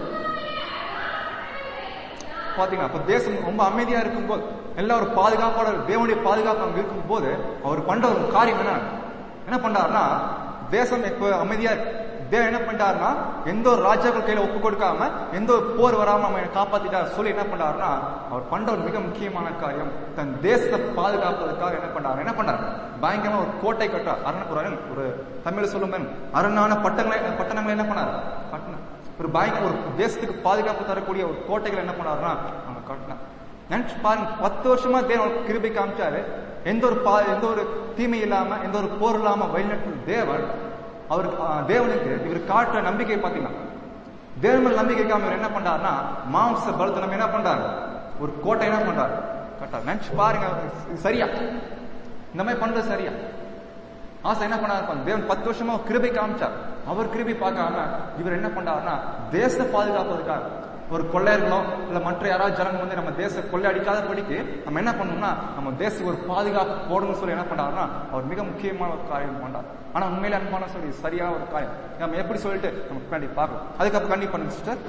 பாத்தீங்கன்னா அப்ப தேசம் ரொம்ப அமைதியா இருக்கும்போது எல்லாம் ஒரு பாதுகாப்போட தேவனுடைய பாதுகாப்பு அங்க இருக்கும்போது அவர் பண்ற ஒரு காரியம் என்ன என்ன பண்றாருன்னா தேசம் இப்ப அமைதியா இருக்கு தேவன் என்ன பண்ணிட்டாருன்னா எந்த ஒரு ராஜாக்கள் கையில ஒப்பு கொடுக்காம எந்த ஒரு போர் வராம நம்ம காப்பாத்திட்டார் சொல்லி என்ன பண்றாருன்னா அவர் பண்ற ஒரு மிக முக்கியமான காரியம் தன் தேசத்தை பாதுகாப்பதற்காக என்ன பண்றாரு என்ன பண்றாரு பயங்கரமா ஒரு கோட்டை கட்டுறார் அரணப்புறம் ஒரு தமிழ் சொல்லும் அரணான பட்டங்களை பட்டணங்களை என்ன பண்ணாரு கட்டினார் ஒரு பயங்கர ஒரு தேசத்துக்கு பாதுகாப்பு தரக்கூடிய ஒரு கோட்டைகள் என்ன பண்ணாருன்னா அவங்க கட்டினார் நினைச்சு பாருங்க பத்து வருஷமா தேவன் கிருபை காமிச்சாரு எந்த ஒரு பா எந்த ஒரு தீமை இல்லாம எந்த ஒரு போர் இல்லாம வழிநடத்தும் தேவன் அவருக்கு ஆ, தேவனுக்கு இவர் காட்டுற நம்பிக்கை பாத்தீங்கன்னா தேவன் மேல் நம்பிக்கை காம இவர் என்ன பண்றாருன்னா மாம்ச பலத்தை நம்ம என்ன பண்றாரு ஒரு கோட்டை என்ன பண்றாரு கட்டார் நினைச்சு பாருங்க இது சரியா இந்த மாதிரி பண்றது சரியா ஆசை என்ன பண்ணாரு பாருங்க. தேவன் பத்து வருஷமா கிருபை காமிச்சார் அவர் கிருபை பார்க்காம இவர் என்ன பண்றாருன்னா தேச பாதுகாப்பதற்காக ஒரு கொள்ளையர்களோ இல்ல மற்ற யாராவது ஜனங்க வந்து நம்ம தேச கொள்ளையடிக்காத படிக்கு நம்ம என்ன பண்ணணும்னா நம்ம தேசத்துக்கு ஒரு பாதுகாப்பு போடணும்னு சொல்லி என்ன பண்றாருன்னா அவர் மிக முக்கியமான ஒரு காரியம் பண்றார் ஆனா உண்மையில அன்பான சொல்லி சரியான ஒரு காரியம் நம்ம எப்படி சொல்லிட்டு நம்ம கண்டி பார்க்கலாம் அதுக்கப்புறம் கண்டி பண்ணுங்க சிஸ்டர்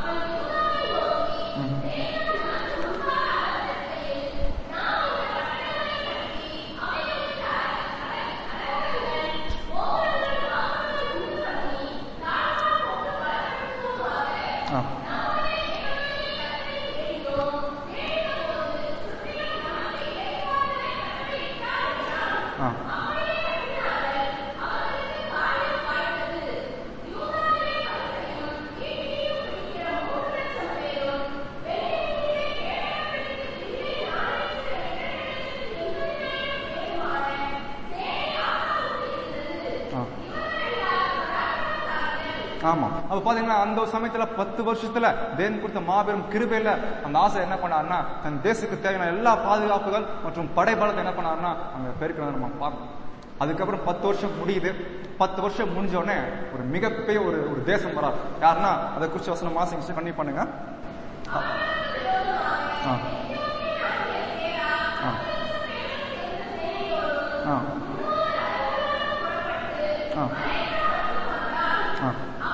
ஆ ஆ ஆ. ஆமா அப்ப பாத்தீங்கன்னா அந்த சமயத்துல பத்து வருஷத்துல தேவன் கொடுத்த மாபெரும் கிருபையில அந்த ஆசை என்ன பண்ணாருன்னா தன் தேசத்துக்கு தேவையான எல்லா பாதுகாப்புகள் மற்றும் படைபலத்தை என்ன பண்ணாருன்னா அங்க பெருக்கிறத நம்ம பார்க்கணும் அதுக்கப்புறம் பத்து வருஷம் முடியுது பத்து வருஷம் முடிஞ்ச உடனே ஒரு மிகப்பெரிய ஒரு ஒரு தேசம் வரார் யாருன்னா அதை குறிச்சு வசனம் மாசம் கண்டிப்பா பண்ணுங்க ஆ. ஆ ஆ ஆ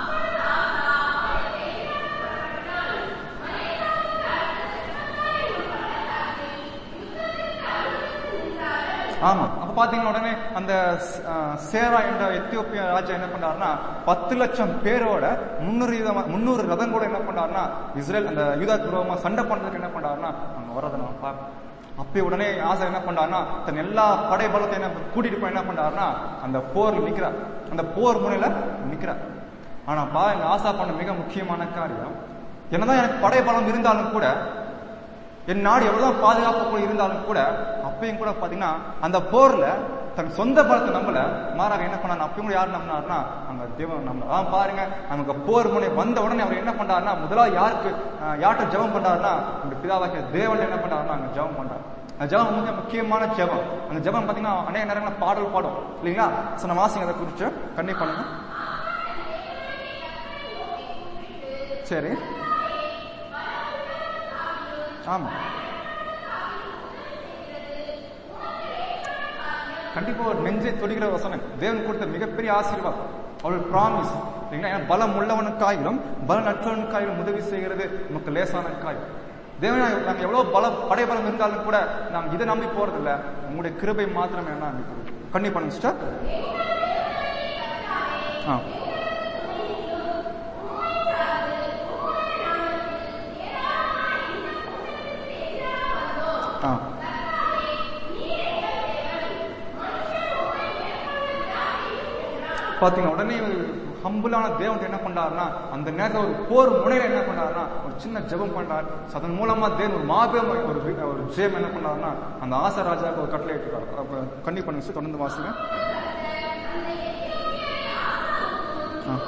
ஆமா அப்ப பாத்தீங்கன்னா உடனே அந்த ஆ, சேரா என்ற எத்தியோப்பிய ராஜா என்ன பண்றாருன்னா பத்து லட்சம் பேரோட முன்னூறு விதமா- முன்னூறு ரதம் கூட என்ன பண்றாருன்னா இஸ்ரேல் அந்த யூதா துரோகமா சண்டை பண்றதுக்கு என்ன பண்றாருன்னா அங்க வரதை நம்ம பார்க்கணும் அப்பயே உடனே ஆசை என்ன பண்றாருன்னா தன் எல்லா படை பலத்தை என்ன கூட்டிட்டு போய் என்ன பண்றாருன்னா அந்த போர்ல நிக்கிறார் அந்த போர் முனையில நிக்கிறார் ஆனா பா எங்க ஆசா பண்ண மிக முக்கியமான காரியம் என்னதான் எனக்கு படை பலம் இருந்தாலும் கூட என் நாடு எவ்வளவுதான் பாதுகாப்பு இருந்தாலும் கூட அப்பயும் கூட பாத்தீங்கன்னா அந்த போர்ல தன் சொந்த பலத்தை நம்பல மாறாக என்ன பண்ணாரு அப்பயும் கூட யார் நம்பினாருன்னா அங்க தேவன் நம்ப அதான் பாருங்க நமக்கு போர் முனை வந்த உடனே அவர் என்ன பண்றாருன்னா முதலாவது யாருக்கு அஹ், யார்கிட்ட ஜெபம் பண்றாருன்னா அந்த பிதாவாக்கிய தேவன் என்ன பண்றாருன்னா அங்க ஜெபம் பண்றாரு அந்த ஜெபம் மிக முக்கியமான ஜெபம் அந்த ஜெபம் பாத்தீங்கன்னா அநேக நேரங்களில் பாடல் பாடும் இல்லைங்களா சோ நம்ம ஆசைங்க அதை குறிச்சு கண்டிப்பா பண்ணுங்க சரி ஆமா கண்டிப்பா ஒரு நெஞ்சை தொடுகிற வசனம் தேவன் கொடுத்த மிகப்பெரிய ஆசீர்வாதம் அவள் பிராமிஸ் இல்லைங்களா ஏன்னா பலம் உள்ளவனுக்காயிலும் பலம் நற்றவனுக்காயிலும் உதவி செய்கிறது நமக்கு லேசான காயம் தேவன் நாங்க எவ்வளவு பல படைபலம் இருந்தாலும் கூட நாம் இதை நம்பி போறது இல்ல உங்களுடைய கிருபை மாத்திரம் என்ன நம்பி கண்ணி பண்ணுங்க சிஸ்டர் ஆ ஆ பாத்தீங்க உடனே ஹம்புலான தேவன் என்ன பண்றாருன்னா அந்த நேரத்துல ஒரு போர் முனையில என்ன பண்றாருன்னா ஒரு சின்ன ஜெபம் பண்றாரு So, அதன் மூலமா தேவன் ஒரு மாபெரும் ஒரு வி- ஒரு ஜெயம் என்ன பண்றாருன்னா அந்த ஆசா ராஜாவுக்கு ஒரு கட்டளை இட்டுருக்காரு அப்ப கண்ணி பண்ணுங்க sister. தொடர்ந்து வாசிங்க ஆ.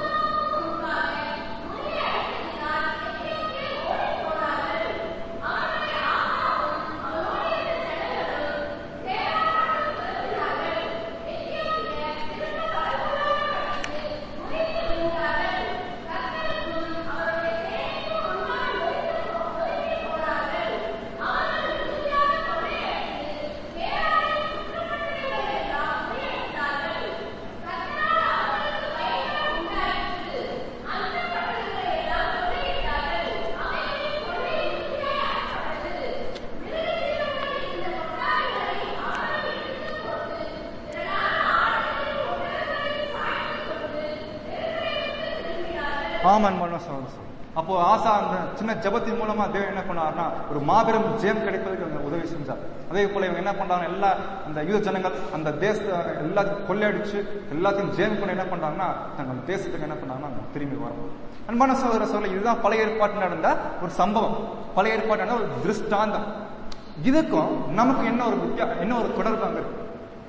ஆமான் மன்ன சகோதரர் அப்போ ஆசா அந்த சின்ன ஜபத்தின் மூலமா தேவன் என்ன பண்ணாருன்னா ஒரு மாபெரும் ஜெயம் கிடைப்பதற்கு அவங்க உதவி செஞ்சார் அதே போல இவங்க என்ன பண்றாங்க எல்லா அந்த யூத ஜனங்கள் அந்த தேசத்தை எல்லாத்தையும் கொள்ளையடிச்சு எல்லாத்தையும் ஜெயம் பண்ண என்ன பண்றாங்கன்னா தங்கள் தேசத்துக்கு என்ன பண்ணாங்கன்னா அவங்க திரும்பி வரும் அன்பான சகோதர சொல்ல இதுதான் பழைய ஏற்பாட்டில் நடந்த ஒரு சம்பவம் பழைய ஏற்பாட்டு நடந்த ஒரு திருஷ்டாந்தம் இதுக்கும் நமக்கு என்ன ஒரு வித்தியா என்ன ஒரு தொடர்பு அங்க இருக்கு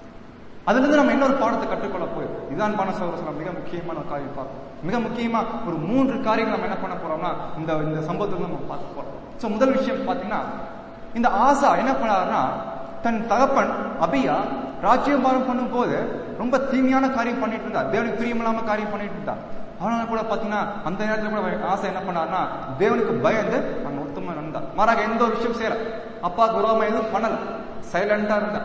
அதுல இருந்து நம்ம இன்னொரு பாடத்தை கற்றுக்கொள்ள போய் இதுதான் பண சகோதரர் மிக முக்கியமான ஒரு காரியம் பார்க்கணும் மிக முக்கியமா ஒரு மூன்று காரியங்கள் நம்ம என்ன பண்ண போறோம்னா இந்த இந்த சம்பவத்துல நம்ம பார்க்க போறோம் சோ முதல் விஷயம் பாத்தீங்கன்னா இந்த ஆசா என்ன பண்ணாருன்னா தன் தகப்பன் அபியா ராஜ்யபாரம் பண்ணும்போது ரொம்ப தீமையான காரியம் பண்ணிட்டு இருந்தார் தேவனுக்கு பிரியமில்லாம காரியம் பண்ணிட்டு இருந்தார் அதனால கூட பாத்தீங்கன்னா அந்த நேரத்துல கூட ஆசை என்ன பண்ணாருன்னா தேவனுக்கு பயந்து அங்க உத்தம நடந்தார் மாறாக எந்த ஒரு விஷயம் செய்யல அப்பாவுக்கு விரோதமா எதுவும் பண்ணல சைலண்டா இருந்தார்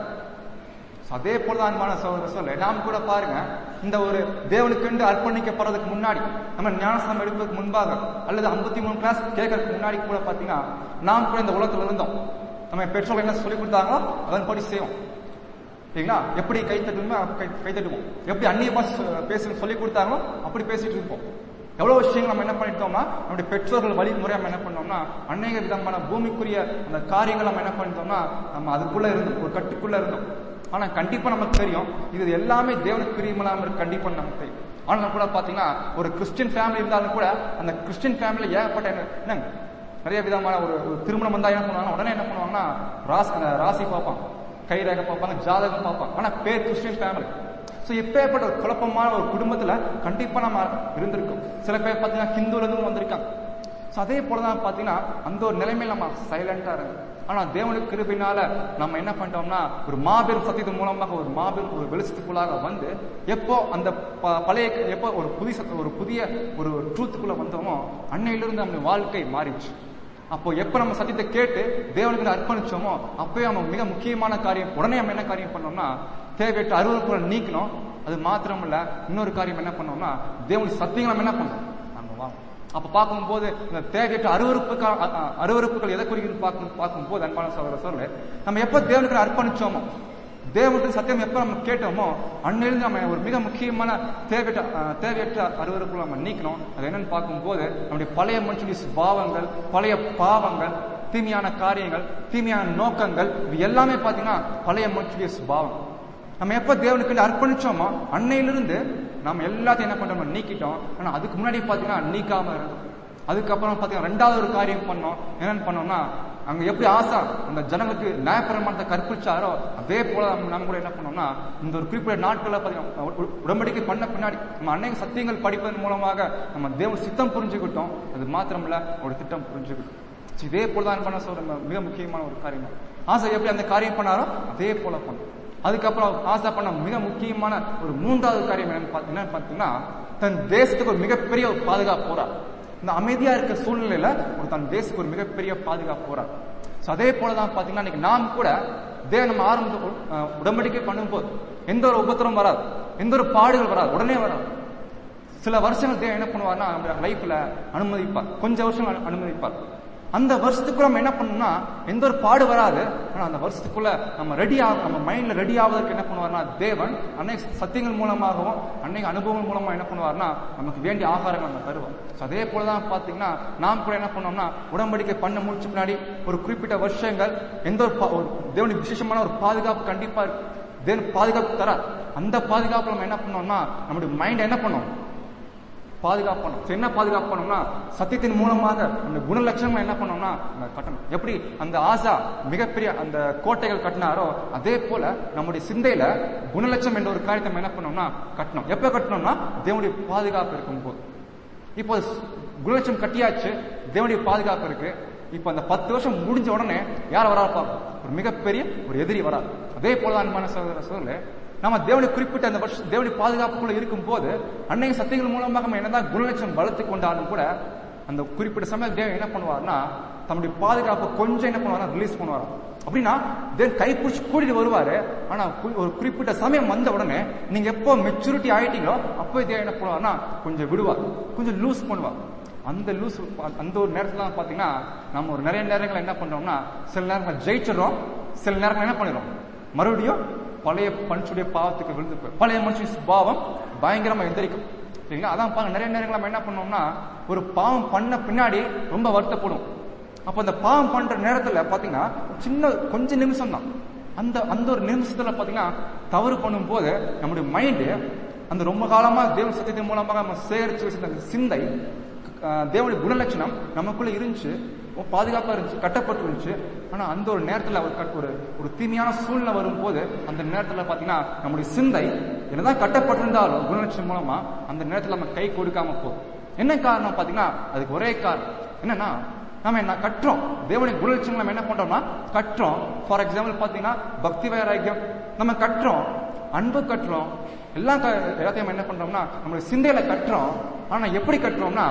So, அதே போலதான் அன்பான சகோதர சொல்ல நாம் கூட பாருங்க இந்த ஒரு தேவனுக்கு அர்ப்பணிக்கப்படுறதுக்கு முன்னாடி நம்ம ஞானஸ்தானம் எடுப்பதற்கு முன்பாக அல்லது ஐம்பத்தி மூணு கிளாஸ் கேட்கறதுக்கு முன்னாடி கூட பாத்தீங்கன்னா நாம் கூட இந்த உலகத்துல இருந்தோம் நம்ம பெற்றோர் என்ன சொல்லி கொடுத்தாங்களோ அதன்படி செய்வோம் சரிங்களா எப்படி கை தட்டுமோ கை கை தட்டுவோம் எப்படி அந்நிய பாஷை பேசணும் சொல்லி கொடுத்தாங்களோ அப்படி பேசிட்டு இருப்போம் எவ்வளவு விஷயங்கள் நம்ம என்ன பண்ணிட்டோம்னா நம்முடைய பெற்றோர்கள் வழிமுறை நம்ம என்ன பண்ணோம்னா அநேக விதமான பூமிக்குரிய அந்த காரியங்கள் நம்ம என்ன பண்ணிட்டோம்னா நம்ம அதுக்குள்ள இருந்தோம் ஒரு கட்டுக்குள்ள இருந்தோம் ஆனா கண்டிப்பா நமக்கு தெரியும் இது எல்லாமே தேவனுக்கு பிரியமில்லாம இருக்கு கண்டிப்பா நமக்கு தெரியும் ஆனா கூட பாத்தீங்கன்னா ஒரு கிறிஸ்டியன் ஃபேமிலி இருந்தாலும் கூட அந்த கிறிஸ்டியன் ஃபேமிலி ஏகப்பட்ட என்ன என்னங்க நிறைய விதமான ஒரு ஒரு திருமணம் வந்தா என்ன பண்ணுவாங்க உடனே என்ன பண்ணுவாங்கன்னா ராசி அந்த ராசி பார்ப்பான் கை ரேகை பார்ப்பாங்க ஜாதகம் பார்ப்பாங்க ஆனா பேர் கிறிஸ்டியன் ஃபேமிலி ஸோ எப்பேற்பட்ட ஒரு குழப்பமான ஒரு குடும்பத்துல கண்டிப்பா நம்ம இருந்திருக்கோம் சில பேர் பார்த்தீங்கன்னா ஹிந்துல இருந்தும் வந்திருக்காங்க ஸோ அதே போலதான் பார்த்தீங்கன்னா அந்த ஒரு நிலைமையில் நம்ம சைலண்டா இருக்கு ஆனா தேவனுக்கு கிருபினால நம்ம என்ன பண்ணிட்டோம்னா ஒரு மாபெரும் சத்தியத்தின் மூலமாக ஒரு மாபெரும் ஒரு வெளிச்சத்துக்குள்ளாக வந்து எப்போ அந்த ப- பழைய எப்போ ஒரு புதிய சத்த- ஒரு புதிய ஒரு ட்ரூத்துக்குள்ள வந்தோமோ அன்னையிலிருந்து நம்ம வாழ்க்கை மாறிடுச்சு அப்போ எப்ப நம்ம சத்தியத்தை கேட்டு தேவனுக்கு அர்ப்பணிச்சோமோ அப்பவே நம்ம மிக முக்கியமான காரியம் உடனே நம்ம என்ன காரியம் பண்ணோம்னா தேவையற்ற அருவருக்குள்ள நீக்கணும் அது மாத்திரமல்ல இன்னொரு காரியம் என்ன பண்ணோம்னா தேவனுடைய சத்தியங்களை நம்ம என்ன பண்ணோம் நாங்க வாங்க அப்ப பார்க்கும்போது இந்த தேவையற்ற அருவருப்புகள் அ- அ- அருவருப்புகள் எதை குறிக்கிறது பார்க்கும் பார்க்கும்போது அன்பான சகோதர சொல்ல நம்ம எப்ப தேவனுக்கு அர்ப்பணிச்சோமோ தேவனுக்கு சத்தியம் எப்ப நம்ம கேட்டோமோ அன்னிலிருந்து நம்ம ஒரு மிக முக்கியமான தேவையற்ற அஹ், தேவையற்ற அருவருப்புகளை நம்ம நீக்கணும் அது என்னன்னு பார்க்கும்போது நம்முடைய பழைய மனுஷனுடைய சுபாவங்கள் பழைய பாவங்கள் தீமையான காரியங்கள் தீமையான நோக்கங்கள் இது எல்லாமே பாத்தீங்கன்னா பழைய மனுஷனுடைய சுபாவம் நம்ம எப்ப தேவனுக்கு அர்ப்பணிச்சோமோ அன்னையிலிருந்து நம்ம எல்லாத்தையும் என்ன பண்றோம் நீக்கிட்டோம் ஆனா அதுக்கு முன்னாடி பாத்தீங்கன்னா நீக்காம இருந்தோம் அதுக்கப்புறம் பாத்தீங்கன்னா ரெண்டாவது ஒரு காரியம் பண்ணோம் என்னன்னு பண்ணோம்னா அங்க எப்படி ஆசா அந்த ஜனங்களுக்கு நியாயப்பிரமாணத்தை கற்பிச்சாரோ அதே போல நம்ம நம்ம கூட என்ன பண்ணோம்னா இந்த ஒரு குறிப்பிட்ட நாட்கள்ல பாத்தீங்கன்னா உ- உ- உடன்படிக்கை பண்ண பின்னாடி நம்ம அன்னைக்கு சத்தியங்கள் படிப்பதன் மூலமாக நம்ம தேவ சித்தம் புரிஞ்சுக்கிட்டோம் அது மாத்திரமல்ல ஒரு திட்டம் புரிஞ்சுக்கிட்டோம் So இதே போல தான் பண்ண சொல்ற மிக முக்கியமான ஒரு காரியம் ஆசை எப்படி அந்த காரியம் பண்ணாரோ அதே போல பண்ணும் அதுக்கப்புறம் ஆசை பண்ண மிக முக்கியமான ஒரு மூன்றாவது காரியம் என்னன்னு பாத்தீங்கன்னா- என்னன்னு பார்த்தீங்கன்னா தன் தேசத்துக்கு ஒரு மிகப்பெரிய ஒரு பாதுகாப்பு போறார் இந்த அமைதியா இருக்க சூழ்நிலையில ஒரு தன் தேசத்துக்கு ஒரு மிகப்பெரிய பாதுகாப்பு போறார் So அதே போலதான் பாத்தீங்கன்னா இன்னைக்கு நாம் கூட தேவ நம்ம ஆரம்ப அஹ், உடன்படிக்கை பண்ணும்போது எந்த ஒரு உபத்திரம் வராது எந்த ஒரு பாடுகள் வராது உடனே வராது சில வருஷங்கள் தேவன் என்ன பண்ணுவார்னா நம்ம லைஃப்ல அனுமதிப்பார் கொஞ்சம் வருஷம் அனு- அனுமதிப்பார் அந்த வருஷத்துக்குள்ள நம்ம என்ன பண்ணணும்னா எந்த ஒரு பாடு வராது ஆனா அந்த வருஷத்துக்குள்ள நம்ம ரெடி ஆக நம்ம மைண்ட்ல ரெடி ஆவதற்கு என்ன பண்ணுவார்னா தேவன் அன்னைக்கு சத்தியங்கள் மூலமாகவும் அன்னைக்கு அனுபவங்கள் மூலமா என்ன பண்ணுவார்னா நமக்கு வேண்டிய ஆகாரங்கள் நம்ம தருவோம் So அதே போலதான் பாத்தீங்கன்னா நாம் கூட என்ன பண்ணோம்னா உடன்படிக்கை பண்ண முடிச்ச பின்னாடி ஒரு குறிப்பிட்ட வருஷங்கள் எந்த ஒரு பா- ஒரு தேவனுடைய விசேஷமான ஒரு பாதுகாப்பு கண்டிப்பா இருக்கு தேவன் பாதுகாப்பு தரார் அந்த பாதுகாப்பு நம்ம என்ன பண்ணோம்னா நம்முடைய மைண்ட் என்ன பண்ணோம் பாதுகாப்பு பண்ணணும் So, என்ன பாதுகாப்பு பண்ணணும்னா சத்தியத்தின் மூலமாக அந்த குணலட்சணம் என்ன பண்ணணும்னா நம்ம கட்டணும் எப்படி அந்த ஆசா மிகப்பெரிய அந்த கோட்டைகள் கட்டினாரோ அதே போல நம்முடைய சிந்தையில குணலட்சம் என்ற ஒரு காரியத்தை நம்ம என்ன பண்ணணும்னா கட்டணும் எப்ப கட்டணும்னா தேவனுடைய பாதுகாப்பு இருக்கும்போது இப்போ குணலட்சம் கட்டியாச்சு தேவனுடைய பாதுகாப்பு இருக்கு இப்போ அந்த பத்து வருஷம் முடிஞ்ச உடனே யார் வரா பார்ப்போம் ஒரு மிகப்பெரிய ஒரு எதிரி வராது அதே போல அன்பான சகோதர சூழல நம்ம தேவனை குறிப்பிட்ட அந்த வருஷம் தேவனுடைய பாதுகாப்புக்குள்ள இருக்கும் போது அன்னைக்கு சத்தியங்கள் மூலமாக நம்ம என்னதான் குணலட்சம் வளர்த்து கொண்டாலும் கூட அந்த குறிப்பிட்ட சமயம் தேவன் என்ன பண்ணுவார்னா தன்னுடைய பாதுகாப்பை கொஞ்சம் என்ன பண்ணுவாரா ரிலீஸ் பண்ணுவாராம் அப்படின்னா தேவன் கைப்பிடிச்சு கூட்டிட்டு வருவாரு ஆனா கு- ஒரு குறிப்பிட்ட சமயம் வந்த உடனே நீங்க எப்போ மெச்சூரிட்டி ஆயிட்டீங்களோ அப்போ தேவன் என்ன பண்ணுவார்னா கொஞ்சம் விடுவார் கொஞ்சம் லூஸ் பண்ணுவார் அந்த லூஸ் அந்த ஒரு நேரத்துல தான் பாத்தீங்கன்னா நம்ம ஒரு நிறைய நேரங்கள் என்ன பண்றோம்னா சில நேரங்கள் ஜெயிச்சிடறோம் சில நேரங்கள் என்ன பண்ணிடுறோம் மறுபடியும் பழைய மனுஷனுடைய பாவத்துக்கு விழுந்து போய் பழைய மனுஷன் பாவம் பயங்கரமா எந்திரிக்கும் சரிங்களா அதான் பாருங்க நிறைய நேரங்கள் நம்ம என்ன பண்ணோம்னா ஒரு பாவம் பண்ண பின்னாடி ரொம்ப வருத்தப்படும் அப்ப அந்த பாவம் பண்ற நேரத்துல பாத்தீங்கன்னா சின்ன கொஞ்ச நிமிஷம் தான் அந்த அந்த ஒரு நிமிஷத்துல பாத்தீங்கன்னா தவறு பண்ணும்போது நம்முடைய மைண்டு அந்த ரொம்ப காலமா தேவ சத்தியத்தின் மூலமாக நம்ம சேகரிச்சு வச்சிருந்த அந்த சிந்தை ஆஹ், தேவனுடைய குணலட்சணம் நமக்குள்ள இருந்துச்சு ரொம்ப பாதுகாப்பா இருந்துச்சு கட்டப்பட்டு இருந்துச்சு ஆனா அந்த ஒரு நேரத்துல ஒரு கட்- ஒரு ஒரு தீமையான சூழ்நிலை வரும்போது அந்த நேரத்துல பாத்தீங்கன்னா நம்முடைய சிந்தை என்னதான் கட்டப்பட்டிருந்தாலும் குணலட்சணம் மூலமா அந்த நேரத்துல நம்ம கை கொடுக்காம போகும் என்ன காரணம் பாத்தீங்கன்னா அதுக்கு ஒரே காரணம் என்னன்னா நம்ம என்ன கட்டுறோம் தேவனுடைய குணலட்சணம் நம்ம என்ன பண்றோம்னா கட்டுறோம் ஃபார் எக்ஸாம்பிள் பாத்தீங்கன்னா பக்தி வைராக்கியம் நம்ம கட்டுறோம் அன்பு கட்டுறோம் எல்லாம் க- எல்லாத்தையும் நம்ம என்ன பண்றோம்னா நம்மளுடைய சிந்தையில கட்டுறோம் ஆனா எப்படி கட்டுறோம்னா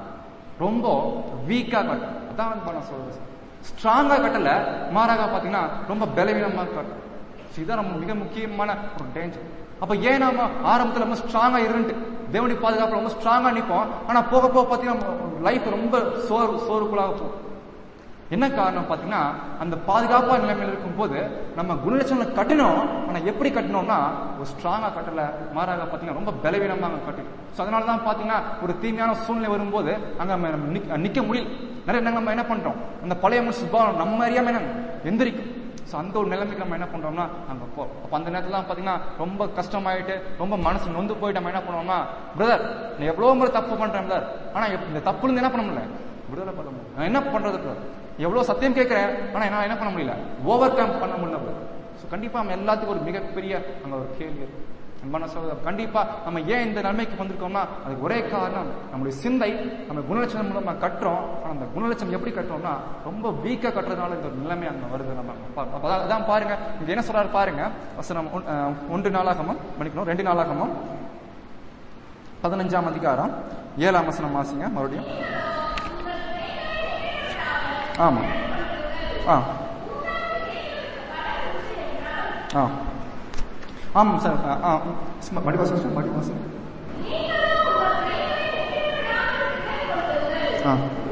ரொம்ப வீக்கா கட்டும் அதான் வந்து நான் சொல்றது ஸ்ட்ராங்கா கட்டல மாறாக பாத்தீங்கன்னா ரொம்ப பலவீனமா கட்டும் So இதுதான் நம்ம மிக முக்கியமான ஒரு டேஞ்சர் அப்ப ஏன் நாம ஆரம்பத்துல ரொம்ப ஸ்ட்ராங்கா இருந்துட்டு தேவனுடைய பாதுகாப்பு ரொம்ப ஸ்ட்ராங்கா நிப்போம் ஆனா போக போக பாத்தீங்கன்னா லைஃப் ரொம்ப சோறு சோறுக்குள்ளாக போகும் என்ன காரணம் பாத்தீங்கன்னா அந்த பாதுகாப்பா நிலைமையில இருக்கும்போது நம்ம குணலட்சணங்களை கட்டணும் ஆனா எப்படி கட்டணும்னா ஒரு ஸ்ட்ராங்கா கட்டல மாறாக பாத்தீங்கன்னா ரொம்ப பலவீனமா அங்க கட்டணும் ஸோ அதனால தான் பாத்தீங்கன்னா ஒரு தீமையான சூழ்நிலை வரும்போது அங்க நம்ம நிக்க- நிக்க முடியல நிறைய நேரம் நம்ம என்ன பண்றோம் அந்த பழைய மனுஷ சுபாவம் நம்ம அறியாம என்ன எந்திரிக்கும் ஸோ அந்த ஒரு நிலைமைக்கு நம்ம என்ன பண்றோம்னா அங்க போ அப்ப அந்த நேரத்துல தான் பாத்தீங்கன்னா ரொம்ப கஷ்டமாயிட்டு ரொம்ப மனசு நொந்து போயிட்டு நம்ம என்ன பண்ணுவோம்னா பிரதர் நான் எவ்வளவு முறை தப்பு பண்றேன் பிரதர் ஆனா இப்ப இந்த தப்புல இருந்து என்ன பண்ண முடியல விடுதலை பண்ண முடியல நான் என்ன பண்றது brother? எவ்வளவு சத்தியம் கேட்கிறேன் ஆனா என்னால என்ன பண்ண முடியல ஓவர் கம் பண்ண முடியல ஸோ கண்டிப்பா நம்ம எல்லாத்துக்கும் ஒரு மிகப்பெரிய அங்க ஒரு கேள்வி இருக்கு. அன்பான சகோதரர் கண்டிப்பா நம்ம ஏன் இந்த நிலைமைக்கு வந்திருக்கோம்னா அதுக்கு ஒரே காரணம் நம்முடைய சிந்தை நம்ம குணலட்சணம் மூலமா கட்டுறோம் ஆனா அந்த குணலட்சணம் எப்படி கட்டுறோம்னா ரொம்ப வீக்கா கட்டுறதுனால இந்த ஒரு நிலைமை அங்க வருது நம்ம பா- அப்ப அதான் அதான் பாருங்க இது என்ன சொல்றாரு பாருங்க வசனம் ஒன்- அஹ், ஒன்று நாளாகமும் மன்னிக்கணும் ரெண்டு நாளாகமும் பதினஞ்சாம் அதிகாரம் ஏழாம் வசனம் வாசிங்க மறுபடியும் ஆமா ஆ ஆ ஆமாம் சார் ஆ, ஆ, சும்மா மறுபடியும் வாசிங்க சார், மறுபடியும் வாசிங்க. ஆ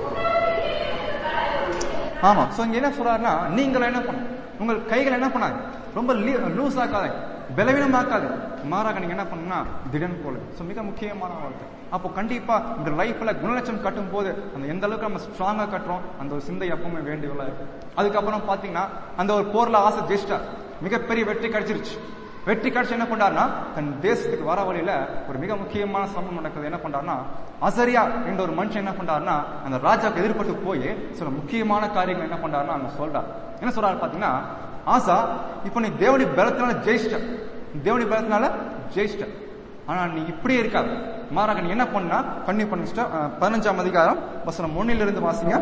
ஆமா சோ இங்க என்ன சொல்றாருன்னா நீங்கள் என்ன பண்ண உங்கள் கைகள் என்ன பண்ணாங்க ரொம்ப லூஸ் ஆக்காத பலவீனமாக்காது மாறாக நீங்க என்ன பண்ணா திடன் போல சோ மிக முக்கியமான வார்த்தை அப்போ கண்டிப்பா இந்த லைஃப்ல குணலட்சம் கட்டும் போது அந்த எந்த அளவுக்கு நம்ம ஸ்ட்ராங்கா கட்டுறோம் அந்த ஒரு சிந்தை எப்பவுமே வேண்டியவளா இருக்கு அதுக்கப்புறம் பாத்தீங்கன்னா அந்த ஒரு போர்ல ஆசை ஜெயிச்சிட்டார் மிகப்பெரிய வெற்றி கிடைச்சிருச்சு வெற்றி கிடைச்சு என்ன பண்றாருன்னா தன் தேசத்துக்கு வர வழியில ஒரு மிக முக்கியமான சம்பவம் நடக்குது என்ன பண்றாருன்னா அசரியா என்ற ஒரு மனுஷன் என்ன பண்றாருன்னா அந்த ராஜாவுக்கு எதிர்பட்டு போய் சில முக்கியமான காரியங்கள் என்ன பண்றாருன்னா அங்க சொல்றார் என்ன சொல்றாரு பாத்தீங்கன்னா ஆசா இப்ப நீ தேவனி பலத்தினால ஜெயிச்சிட்ட தேவனி பலத்தினால ஜெயிச்சிட்ட ஆனா நீ இப்படியே இருக்காது மாறாக நீ என்ன பண்ணா பண்ணி பண்ணிச்சிட்ட பதினஞ்சாம் அதிகாரம் வசனம் ஒன்னிலிருந்து இருந்து வாசிங்க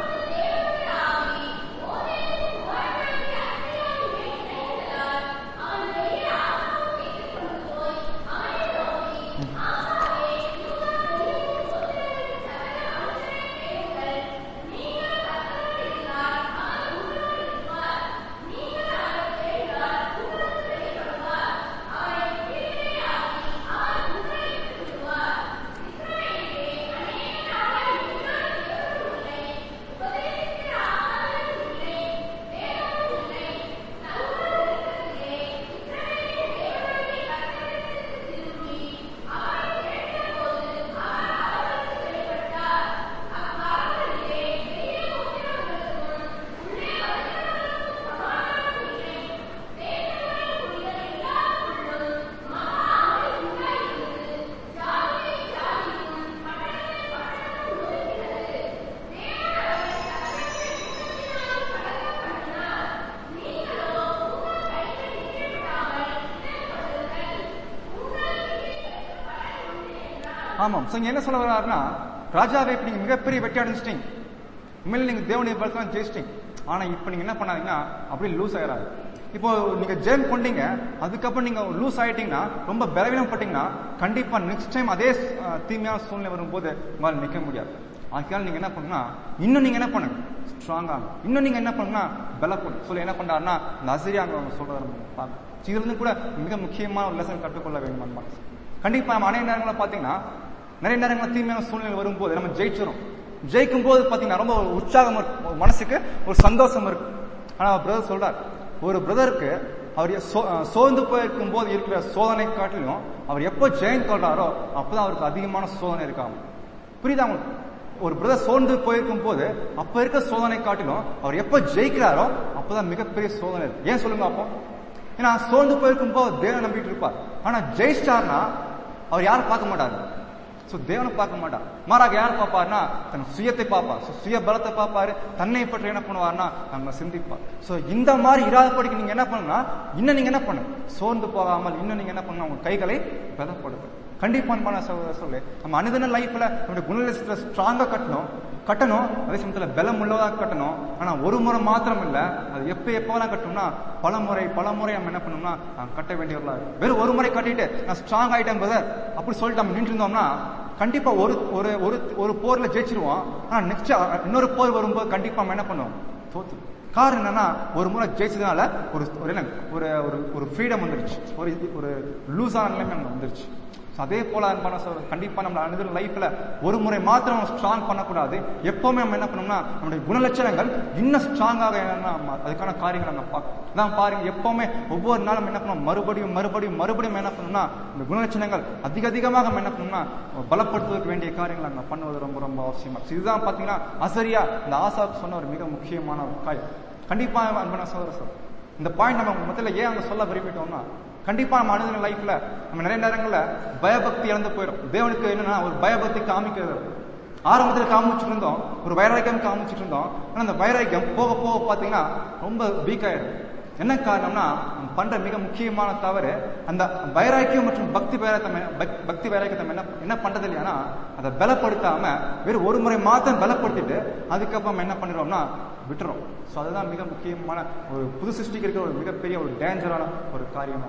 ஆமாம் சோ இங்க என்ன சொல்ல வர்றாருன்னா ராஜாவை இப்ப நீங்க மிகப்பெரிய வெற்றி அடைஞ்சிட்டீங்க உண்மையில நீங்க தேவனுடைய பலத்தான் ஜெயிச்சிட்டீங்க ஆனா இப்ப நீங்க என்ன பண்ணாதீங்கன்னா அப்படியே லூஸ் ஆயிடாது இப்போ நீங்க ஜெயம் கொண்டீங்க அதுக்கப்புறம் நீங்க லூஸ் ஆயிட்டீங்கன்னா ரொம்ப பலவீனம் பட்டீங்கன்னா கண்டிப்பா நெக்ஸ்ட் டைம் அதே அஹ், தீமையான சூழ்நிலை வரும்போது உங்களால நிக்க முடியாது அதுக்காக நீங்க என்ன பண்ணுங்க இன்னும் நீங்க என்ன பண்ணுங்க ஸ்ட்ராங்கா இன்னும் நீங்க என்ன பண்ணுங்க பலப்படும் சொல்லி என்ன பண்றாருன்னா இந்த அசிரியாங்க அவங்க சொல்றாரு பாருங்க. இதுல இருந்து கூட மிக முக்கியமான ஒரு லெசன் கற்றுக்கொள்ள வேண்டும் மனசு கண்டிப்பா நம்ம அனைத்து நேரங்களில் பாத்தீங்கன்னா நிறைய நேரங்களில் தீமையான சூழ்நிலை வரும்போது நம்ம ஜெயிச்சிரும் ஜெயிக்கும் போது பாத்தீங்கன்னா ரொம்ப ஒரு உற்சாகம் இருக்கும் ஒரு மனசுக்கு ஒரு சந்தோஷம் இருக்கு ஆனா பிரதர் சொல்றார் ஒரு பிரதருக்கு அவர் சோ- அஹ் சோர்ந்து போயிருக்கும் போது இருக்கிற சோதனை காட்டிலும் அவர் எப்போ ஜெயம் கொள்றாரோ அப்பதான் அவருக்கு அதிகமான சோதனை இருக்காங்க புரியுதா உங்களுக்கு ஒரு பிரதர் சோர்ந்து போயிருக்கும் போது அப்ப இருக்க சோதனை காட்டிலும் அவர் எப்ப ஜெயிக்கிறாரோ அப்பதான் மிகப்பெரிய சோதனை இருக்கு ஏன் சொல்லுங்க அப்போ ஏன்னா சோர்ந்து போயிருக்கும் போது தேவனை நம்பிட்டு இருப்பார் ஆனா ஜெயிச்சிட்டார்னா அவர் யாரும் பார்க்க மாட்டாரு சோ தேவனை பார்க்க மாட்டார் மாறாக யார் பார்ப்பாருன்னா தன் சுயத்தை பார்ப்பார் So, சுய பலத்தை பார்ப்பாரு தன்னை பற்றி என்ன பண்ணுவார்னா நம்ம சிந்திப்பார் சோ இந்த மாதிரி இராதபடிக்கு நீங்க என்ன பண்ணுன்னா இன்னும் நீங்க என்ன பண்ணுங்க சோர்ந்து போகாமல் இன்னும் நீங்க என்ன பண்ணணும் உங்க கைகளை பலப்படுத்து கண்டிப்பா அன்பான சகோதர சொல்லு நம்ம அனுதின லைஃப்ல நம்முடைய குணலிஸ்ட்ல ஸ்ட்ராங்கா கட்டணும் கட்டணும் அதே சமயத்துல பலம் உள்ளதா கட்டணும் ஆனா ஒரு முறை மாத்திரம் இல்ல அது எப்ப எப்பெல்லாம் கட்டணும்னா பல முறை பல முறை நம்ம என்ன பண்ணணும்னா அஹ், கட்ட வேண்டியவர்களா இருக்கு. வெறும் ஒரு முறை கட்டிட்டு நான் ஸ்ட்ராங் ஆயிட்டேன் பிரதர் அப்படி சொல்லிட்டு நம்ம நின்று இருந்தோம்னா கண்டிப்பா ஒரு ஒரு ஒரு ஒரு போர்ல ஜெயிச்சிருவோம் ஆனா நெக்ஸ்ட் இன்னொரு போர் வரும்போது கண்டிப்பா நம்ம என்ன பண்ணுவோம் தோத்து காரணம் என்னன்னா ஒரு முறை ஜெயிச்சதுனால ஒரு ஒரு என்ன ஒரு ஒரு ஒரு ஃப்ரீடம் வந்துருச்சு ஒரு இது- ஒரு லூஸான நிலைமை நமக்கு வந்துருச்சு So, அதே போல அன்பான சகோதரர், கண்டிப்பா நம்ம அனுதின லைஃப்ல ஒரு முறை மாத்திரம் ஸ்ட்ராங் பண்ணக்கூடாது எப்பவுமே நம்ம என்ன பண்ணணும்னா நம்முடைய குணலட்சணங்கள் இன்னும் ஸ்ட்ராங்காக என்னன்னா நம்ம அதுக்கான காரியங்களை நம்ம பார்க்கணும் தான் பாருங்க எப்பவுமே ஒவ்வொரு நாளும் நம்ம என்ன பண்ணணும் மறுபடியும் மறுபடியும் மறுபடியும் என்ன பண்ணணும்னா இந்த குணலட்சணங்கள் அதிக அதிகமாக நம்ம என்ன பண்ணணும்னா பலப்படுத்துவதற்கு வேண்டிய காரியங்களை நம்ம பண்ணுவது ரொம்ப ரொம்ப அவசியமா இருக்கு. இதுதான் பாத்தீங்கன்னா அசரியா இந்த ஆசாப் சொன்ன ஒரு மிக முக்கியமான ஒரு காரியம் கண்டிப்பா அன்பான சகோதர சார் இந்த பாயிண்ட் நம்ம உங்க மத்தியில ஏன் அங்க சொல்ல விரும்பிட்டோம்னா கண்டிப்பா நம்ம அனுதின லைஃப்ல நம்ம நிறைய நேரங்கள்ல பயபக்தி இழந்து போயிடும் தேவனுக்கு என்னன்னா ஒரு பயபக்தி காமிக்கிறது ஆரம்பத்தில் காமிச்சிட்டு இருந்தோம் ஒரு வைராக்கியம் காமிச்சிட்டு இருந்தோம் ஆனா அந்த வைராக்கியம் போக போக பாத்தீங்கன்னா ரொம்ப வீக் ஆயிடும் என்ன காரணம்னா நம்ம பண்ற மிக முக்கியமான தவறு அந்த வைராக்கியம் மற்றும் பக்தி வைராக்கியம் பக்- பக்தி வைராக்கியத்தை நம்ம என்ன என்ன பண்றது இல்லையானா அதை பலப்படுத்தாம வெறும் ஒரு முறை மாத்திரம் பலப்படுத்திட்டு அதுக்கப்புறம் நம்ம என்ன பண்ணிடுறோம்னா விட்டுறோம் ஸோ அதுதான் மிக முக்கியமான ஒரு புது சிருஷ்டிக்கு இருக்கிற ஒரு மிகப்பெரிய ஒரு டேஞ்சரான ஒரு காரியமாகும்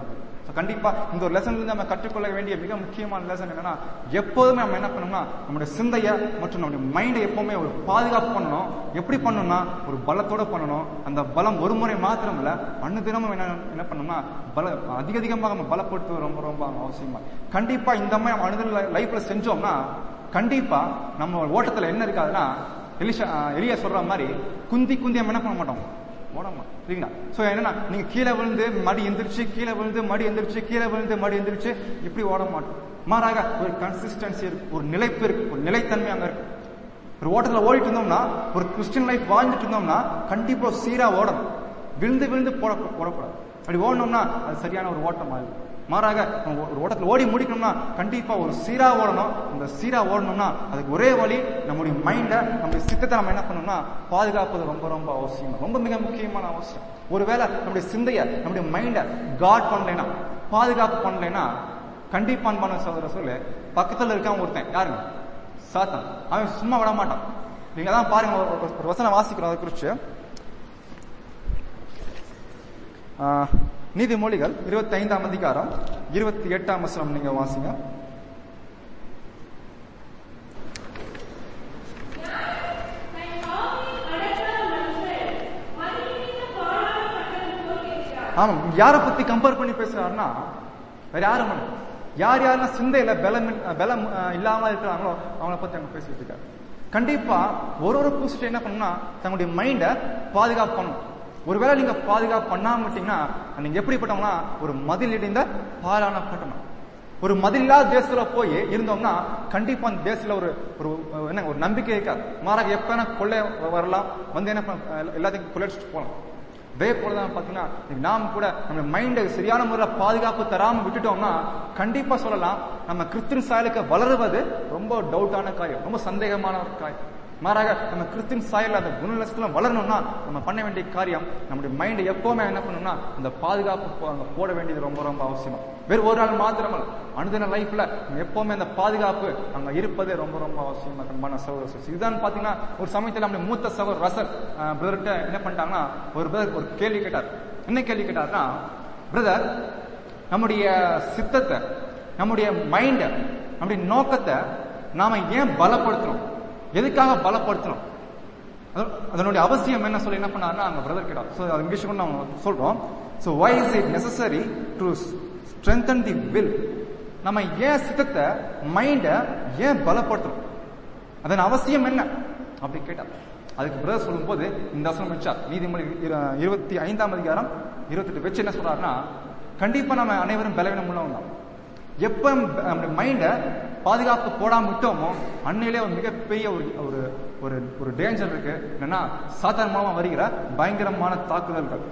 ஸோ கண்டிப்பா இந்த ஒரு லெசன்ல இருந்து நம்ம கற்றுக்கொள்ள வேண்டிய மிக முக்கியமான லெசன் என்னன்னா எப்போதுமே நம்ம என்ன பண்ணணும்னா நம்முடைய சிந்தையை மற்றும் நம்முடைய மைண்டை எப்பவுமே ஒரு பாதுகாப்பு பண்ணணும் எப்படி பண்ணணும்னா ஒரு பலத்தோட பண்ணணும் அந்த பலம் ஒரு முறை மாத்திரம் இல்ல அனுதினமும் என்ன என்ன பண்ணணும்னா பல அதிக அதிகமாக நம்ம பலப்படுத்துவது ரொம்ப ரொம்ப அவசியமா கண்டிப்பா இந்த மாதிரி நம்ம அனுதின லைஃப்ல செஞ்சோம்னா கண்டிப்பா நம்ம ஓட்டத்துல என்ன இருக்காதுன்னா எலிஷா எலியா சொல்ற மாதிரி குந்தி குந்தி நம்ம என்ன பண்ண மாட்டோம் ஓடமா சரிங்களா சோ என்னன்னா நீங்க கீழே விழுந்து மடி எந்திரிச்சு கீழே விழுந்து மடி எந்திரிச்சு கீழே விழுந்து மடி எந்திரிச்சு இப்படி ஓட மாட்டோம் மாறாக ஒரு கன்சிஸ்டன்சி இருக்கு ஒரு நிலைப்பு இருக்கு ஒரு நிலைத்தன்மை அங்க இருக்கு ஒரு ஓட்டத்துல ஓடிட்டு இருந்தோம்னா ஒரு கிறிஸ்டியன் லைஃப் வாழ்ந்துட்டு இருந்தோம்னா கண்டிப்பா சீரா ஓடணும் விழுந்து விழுந்து போட போடக்கூடாது அப்படி ஓடணும்னா அது சரியான ஒரு ஓட்டம் ஆகுது மாறாக நம்ம ஒரு ஓட்டத்தில் ஓடி முடிக்கணும்னா கண்டிப்பா ஒரு சீரா ஓடணும் இந்த சீரா ஓடணும்னா அதுக்கு ஒரே வழி நம்முடைய மைண்டை நம்முடைய சித்தத்தை நம்ம என்ன பண்ணணும்னா பாதுகாப்பது ரொம்ப ரொம்ப அவசியம் ரொம்ப மிக முக்கியமான அவசியம் ஒருவேளை நம்முடைய சிந்தைய நம்முடைய மைண்டை காட் பண்ணலைன்னா பாதுகாப்பு பண்ணலைன்னா கண்டிப்பா அன்பான சகோதர சொல்லு பக்கத்துல இருக்கான் ஒருத்தன் யாருங்க சாத்தான் அவன் சும்மா விட மாட்டான் நீங்க தான் பாருங்க ஒரு- ஒரு- ஒரு வசனம் வாசிக்கிறோம் அதை குறிச்சு ஆஹ், நீதிமொழிகள் இருபத்தி ஐந்தாம் அதிகாரம் இருபத்தி எட்டாம் வசனம் நீங்க வாசிங்க தன் காவலை அடக்காத மனுஷன் மதியினின்று பாழான பட்டணம் போல் இருக்கிறார். ஆமாம் யாரை பத்தி கம்பேர் பண்ணி பேசுறாருன்னா வேற யாரும் இல்ல. யார் யாரெல்லாம் சிந்தையில பலம் பலம் அஹ், இல்லாம இருக்கிறாங்களோ அவங்கள பத்தி அங்க பேசிட்டு இருக்காரு கண்டிப்பா ஒரு ஒரு பூசிட்டு என்ன பண்ணணும்னா தங்களுடைய மைண்டை பாதுகாப்பு பண்ணணும் ஒருவேளை நீங்க பாதுகாப்பு பண்ணாம விட்டீங்கன்னா நீங்க எப்படிப்பட்டவங்கன்னா ஒரு மதில் இடிந்த பாலான பட்டணம் ஒரு மதில் இல்லாத தேசத்துல போய் இருந்தோம்னா கண்டிப்பா அந்த தேசத்துல ஒரு ஒரு அஹ், என்ன ஒரு நம்பிக்கை இருக்காது மாறாக எப்ப வேணா கொள்ளை வரலாம் வந்து என்ன பண்ண எல்லாத்தையும் கொள்ளையடிச்சிட்டு போகலாம் இதே போலதான் பாத்தீங்கன்னா இன்னைக்கு நாம் கூட நம்ம மைண்டை சரியான முறையில் பாதுகாப்பு தராம விட்டுட்டோம்னா கண்டிப்பா சொல்லலாம் நம்ம கிறிஸ்டின் சாயலுக்கு வளருவது ரொம்ப டவுட்டான காரியம் ரொம்ப சந்தேகமான ஒரு காரியம் மாறாக நம்ம கிறிஸ்டின் சாயல் அந்த குணலட்சணம் வளரணும்னா நம்ம பண்ண வேண்டிய காரியம் நம்முடைய மைண்டை எப்பவுமே என்ன பண்ணணும்னா அந்த பாதுகாப்பு போ- அங்க போட வேண்டியது ரொம்ப ரொம்ப அவசியம் வேறு ஒரு நாள் மாத்திரமல்ல அனுதின லைஃப்ல நம்ம எப்பவுமே அந்த பாதுகாப்பு அங்க இருப்பது ரொம்ப ரொம்ப அவசியம் அன்பான சகோதர சகோதரி. இதுதான் பாத்தீங்கன்னா ஒரு சமயத்துல நம்முடைய மூத்த சகோதரர் ரசல் பிரதர்கிட்ட என்ன பண்ணிட்டாங்கன்னா ஒரு பிரதர் ஒரு கேள்வி கேட்டார் என்ன கேள்வி கேட்டார்னா பிரதர் நம்முடைய சித்தத்தை நம்முடைய மைண்டை நம்முடைய நோக்கத்தை நாம ஏன் பலப்படுத்தணும் எதுக்காக பலப்படுத்தணும் அது- அதனுடைய அவசியம் என்ன சொல்லி என்ன பண்ணாருன்னா அங்க பிரதர் கேட்டார் ஸோ அது இங்கிலீஷ் கூட நம்ம சொல்றோம் so why is it necessary to strengthen the will நம்ம ஏன் சித்தத்தை மைண்டை ஏன் பலப்படுத்தணும் அதன் அவசியம் என்ன அப்படி கேட்டார் அதுக்கு பிரதர் சொல்லும்போது இந்த வசனம் வச்சார் நீதிமொழி இரு- இருபத்தி ஐந்தாம் அதிகாரம் இருபத்தெட்டு வச்சு என்ன சொல்றாருன்னா கண்டிப்பா நம்ம அனைவரும் பலவீனம் உள்ளவங்க தான் எப்ப நம்முடைய மைண்டை பாதுகாப்பு போடாம விட்டோமோ அன்னையிலே ஒரு மிகப்பெரிய ஒரு ஒரு ஒரு ஒரு டேஞ்சர் இருக்கு என்னன்னா சாதாரணமா வருகிற பயங்கரமான தாக்குதல்கள்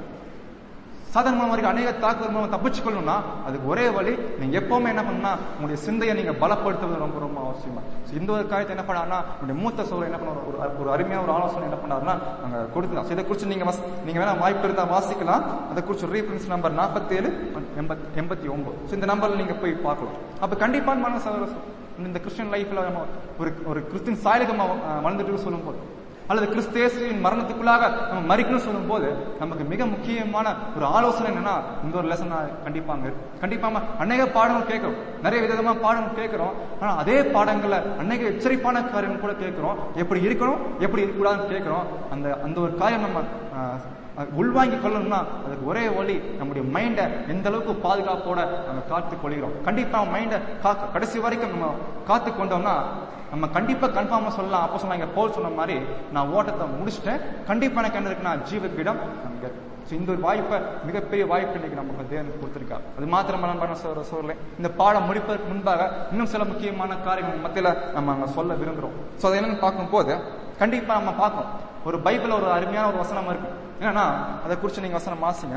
சாதாரண வரைக்கும் அநேக தாக்குதல் மூலம் தப்பிச்சு கொள்ளணும்னா அதுக்கு ஒரே வழி நீங்க எப்பவுமே என்ன பண்ணணும்னா உங்களுடைய சிந்தையை நீங்க பலப்படுத்துவது ரொம்ப ரொம்ப அவசியமா So, இந்த ஒரு காரியத்தை என்ன பண்ணாருன்னா உங்களுடைய மூத்த சோழர் என்ன பண்ண ஒரு ஒரு அருமையான ஒரு ஆலோசனை என்ன பண்ணாருன்னா அங்க கொடுத்துலாம் So, இதை குறிச்சு நீங்க வஸ்- நீங்க வேணா வாய்ப்பு இருந்தா வாசிக்கலாம் அதை குறிச்சு ரீஃபரன்ஸ் நம்பர் நாற்பத்தி ஏழு எண்பத்தி ஒன்பது ஸோ இந்த நம்பர்ல நீங்க போய் பார்க்கலாம் அப்ப கண்டிப்பான சகோதர இந்த கிறிஸ்டியன் லைஃப்ல நம்ம ஒரு ஒரு கிறிஸ்டின் சாயலுக்கு நம்ம அஹ், வாழ்ந்துட்டு சொல்லும் போது அல்லது கிறிஸ்தேசுவின் மரணத்துக்குள்ளாக நம்ம மறிக்கணும்னு சொல்லும்போது நமக்கு மிக முக்கியமான ஒரு ஆலோசனை என்னன்னா இந்த ஒரு லெசன் கண்டிப்பா அங்க இருக்கு கண்டிப்பா நம்ம அநேக பாடங்கள் கேட்கிறோம் நிறைய விதமா பாடங்கள் கேட்கிறோம் ஆனா அதே பாடங்கள்ல அநேக எச்சரிப்பான காரியம் கூட கேட்கிறோம் எப்படி இருக்கணும் எப்படி இருக்கக்கூடாதுன்னு கேட்கிறோம் அந்த அந்த ஒரு காரியம் நம்ம ஆஹ், அஹ், உள்வாங்கி கொள்ளணும்னா அதுக்கு ஒரே வழி நம்முடைய மைண்டை எந்த அளவுக்கு பாதுகாப்போட நம்ம காத்து கொள்கிறோம் கண்டிப்பா மைண்டை காக்க கடைசி வரைக்கும் நம்ம காத்து கொண்டோம்னா நம்ம கண்டிப்பா கன்ஃபார்மா சொல்லலாம் அப்போ சொன்னாங்க போல் சொன்ன மாதிரி நான் ஓட்டத்தை முடிச்சிட்டேன் கண்டிப்பா எனக்கு என்ன இருக்கு நான் ஜீவக்கிடம் நமக்கு So, இந்த ஒரு வாய்ப்பை மிகப்பெரிய வாய்ப்பு இன்னைக்கு நமக்கு தேவன் கொடுத்திருக்கார் அது மாத்திரம் நண்பன சொல்ற சொல்லலை இந்த பாடம் முடிப்பதற்கு முன்பாக இன்னும் சில முக்கியமான காரியங்கள் மத்தியில நம்ம அங்க சொல்ல விரும்புறோம் சோ அதை என்னன்னு பார்க்கும்போது கண்டிப்பா நம்ம பார்க்கணும் ஒரு பைபிள் ஒரு அருமையான ஒரு வசனம் இருக்கு என்னன்னா அதை குறிச்சு நீங்க வசனம் வாசிங்க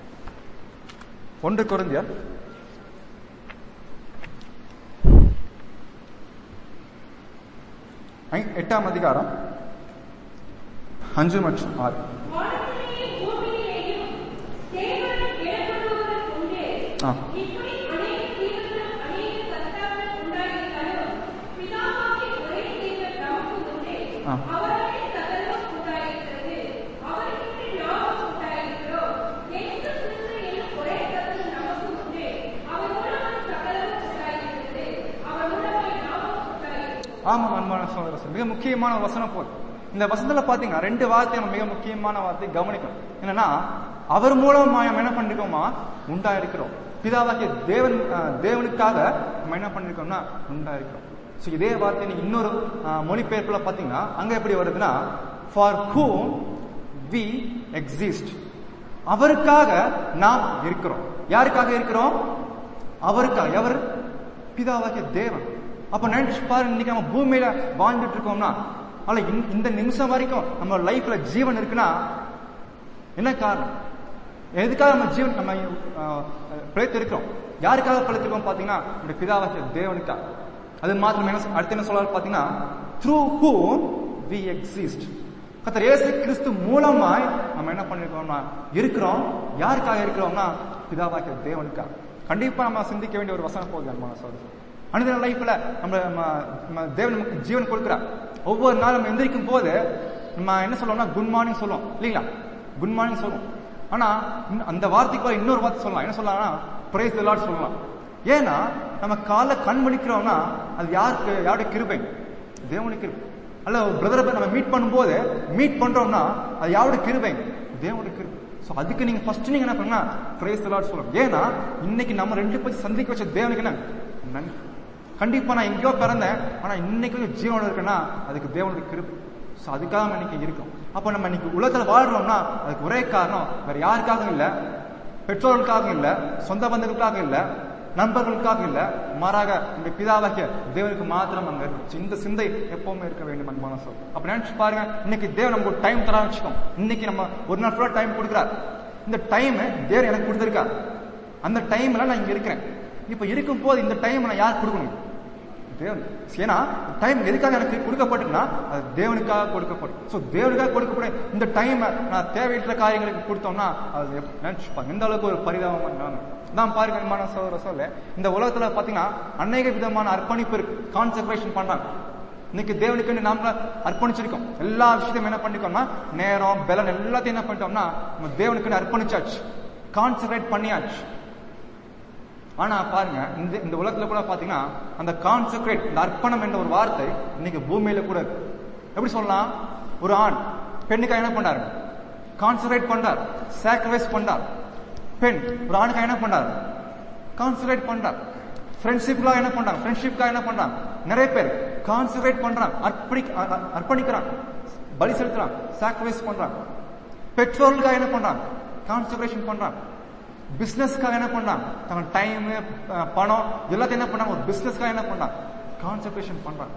ஒன்று கொரிந்தியர் ஐ- எட்டாம் அதிகாரம் அஞ்சு மற்றும் ஆறு வானத்திலேயும் பூமியிலேயும் தேவனை இடப்படுவதற்கு உண்டே. ஆ. இப்படி அநேக தீவுகளும் அநேக கர்த்தாக்கள் உண்டாயிருந்தாலும், பிதாவாகிய ஒரே தேவன் நமக்கு உண்டே. ஆ. அவராலே சகலமும் உண்டாயிருக்கிறது. அவருக்கென்று யாவும் உண்டாயிருக்கிறோம். இயேசு கிறிஸ்து என்னும் ஒரே கர்த்தர் நமக்கு உண்டே. ஆமா அன்பான சகோதரர் மிக முக்கியமான ஒரு வசனம் போல் இந்த வசனத்துல பாத்தீங்கன்னா ரெண்டு வார்த்தை நம்ம மிக முக்கியமான வார்த்தை கவனிக்கணும் என்னன்னா அவர் மூலமா நம்ம என்ன பண்ணிருக்கோமா உண்டா இருக்கிறோம் பிதாவாகிய தேவன் அஹ், தேவனுக்காக நம்ம என்ன பண்ணிருக்கோம்னா உண்டா இருக்கிறோம் ஸோ இதே வார்த்தை நீங்க இன்னொரு அஹ், மொழிபெயர்ப்புல பாத்தீங்கன்னா அங்க எப்படி வருதுன்னா ஃபார் whom we exist அவருக்காக நாம் இருக்கிறோம் யாருக்காக இருக்கிறோம் அவருக்காக எவர் பிதாவாகிய தேவன் அப்ப நினைச்சு பாருங்க இன்னைக்கு நம்ம பூமியில வாழ்ந்துட்டு இருக்கோம்னா அல்ல இந்த- இந்த நிமிஷம் வரைக்கும் நம்ம லைஃப்ல ஜீவன் இருக்குன்னா என்ன காரணம் எதுக்காக நம்ம ஜீவன் நம்ம அஹ், பிழைத்து இருக்கிறோம் யாருக்காக பிழைத்திருக்கோம் பாத்தீங்கன்னா நம்முடைய பிதாவாகிய தேவனுக்காக அது மாத்திரம் என்ன சொ- அடுத்து என்ன சொல்றாரு பாத்தீங்கன்னா த்ரூ whom we exist கத்தர் இயேசு கிறிஸ்து மூலமாய் நம்ம என்ன பண்ணிருக்கோம்னா இருக்கிறோம் யாருக்காக இருக்கிறோம்னா பிதாவாகிய தேவனுக்காக கண்டிப்பா நம்ம சிந்திக்க வேண்டிய ஒரு வசனம் போகுது அன்பான சகோதரர் அனுதின லைஃப்ல நம்ம நம்ம- நம்ம தேவன் நமக்கு ஜீவன் கொடுக்கிறார் ஒவ்வொரு நாளும் நம்ம எந்திரிக்கும் போது நம்ம என்ன சொல்லுவோம்னா குட் மார்னிங் சொல்லுவோம் இல்லைங்களா குட் மார்னிங் சொல்லுவோம் ஆனா இன்னும் அந்த வார்த்தைக்கு பதிலா இன்னொரு வார்த்தை சொல்லலாம் என்ன சொல்லலாம்னா பிரைஸ் தி லார்ட் சொல்லலாம் ஏன்னா நம்ம காலைல கண் விழிக்கிறோம்னா அது யாருக்கு யாருடைய கிருபை தேவனுடைய கிருபை அல்ல பிரதரை நம்ம மீட் பண்ணும்போது மீட் பண்றோம்னா அது யாருடைய கிருபை தேவனுடைய கிருபை சோ அதுக்கு நீங்க ஃபர்ஸ்ட் நீங்க என்ன பண்ணா பிரைஸ் தி லார்ட் சொல்லணும் ஏன்னா இன்னைக்கு நம்ம ரெண்டு பேரும் சந்திக்க வச்ச தேவனுக்கு என்ன நன்றி கண்டிப்பா நான் எங்கேயோ பிறந்தேன் ஆனா இன்னைக்கு வந்து ஜீவன் இருக்குன்னா அதுக்கு தேவனுடைய கிருபை ஸோ அதுக்காக நம்ம இன்னைக்கு இருக்கோம் அப்போ நம்ம இன்னைக்கு உலகத்துல வாழ்றோம்னா அதுக்கு ஒரே காரணம் வேற யாருக்காகவும் இல்ல பெற்றோர்களுக்காக இல்ல சொந்த பந்தங்களுக்காக இல்ல நண்பர்களுக்காக இல்ல மாறாக இந்த பிதாவாகிய தேவனுக்கு மாத்திரம் அங்க இருக்கும் So, இந்த சிந்தை எப்பவுமே இருக்க வேண்டும் அன்பான சொல் அப்ப நினைச்சு பாருங்க இன்னைக்கு தேவன் நமக்கு ஒரு டைம் தர வச்சுக்கோம் இன்னைக்கு நம்ம ஒரு நாள் ஃபுல்லா டைம் கொடுக்குறார் இந்த டைம் தேவன் எனக்கு கொடுத்துருக்கார் அந்த டைம்ல நான் இங்க இருக்கிறேன் இப்ப இருக்கும் போது இந்த டைம் நான் யார் கொடுக்கணும் தேவன் ஏன்னா டைம் எதுக்காக எனக்கு கொடுக்கப்பட்டுன்னா அது தேவனுக்காக கொடுக்கப்படும் சோ தேவனுக்காக கொடுக்கப்படும் இந்த டைம் நான் தேவையற்ற காரியங்களுக்கு கொடுத்தோம்னா அது எப்- நினைச்சுப்பாங்க எந்த அளவுக்கு ஒரு பரிதாபமான நிலைமை தான் பாருங்க அன்பான சகோதர சொல்ல இந்த உலகத்துல பாத்தீங்கன்னா அநேக விதமான அர்ப்பணிப்பு இருக்கு கான்சென்ட்ரேஷன் பண்றாங்க இன்னைக்கு தேவனுக்கு நாம அர்ப்பணிச்சிருக்கோம் எல்லா விஷயத்தையும் என்ன பண்ணிக்கோம்னா நேரம் பலன் எல்லாத்தையும் என்ன பண்ணிட்டோம்னா நம்ம தேவனுக்கு அர்ப்பணிச்சாச்சு கான்சென்ட்ரேட் பண்ணியாச்சு ஆனா பாருங்க இந்த இந்த உலகத்துல கூட பாத்தீங்கன்னா அந்த கான்சென்ட்ரேட் இந்த அர்ப்பணம் என்ற ஒரு வார்த்தை இன்னைக்கு பூமியில கூட இருக்கு எப்படி சொல்லலாம் ஒரு ஆண் பெண்ணுக்காக என்ன பண்றாரு கான்சென்ட்ரேட் பண்றார் சாக்ரிஃபைஸ் பண்றார் பெண் ஒரு ஆணுக்காக என்ன பண்றார் கான்சென்ட்ரேட் பண்றார் ஃப்ரெண்ட்ஷிப்லாம் என்ன பண்றாங்க ஃப்ரெண்ட்ஷிப்காக என்ன பண்றாங்க நிறைய பேர் கான்சென்ட்ரேட் பண்றாங்க அர்ப்பணி அ- அ- அர்ப்பணிக்கிறாங்க பலி செலுத்துறாங்க சாக்ரிஃபைஸ் பண்றாங்க பெற்றோர்களுக்காக என்ன பண்றாங்க கான்சென்ட்ரேஷன் பண்றாங்க பிசினஸ்க்காக என்ன பண்றாங்க தங்க டைம் பணம் எல்லாத்தையும் என்ன பண்ணாங்க ஒரு பிசினஸ்க்காக என்ன பண்றாங்க கான்சென்ட்ரேஷன் பண்றாங்க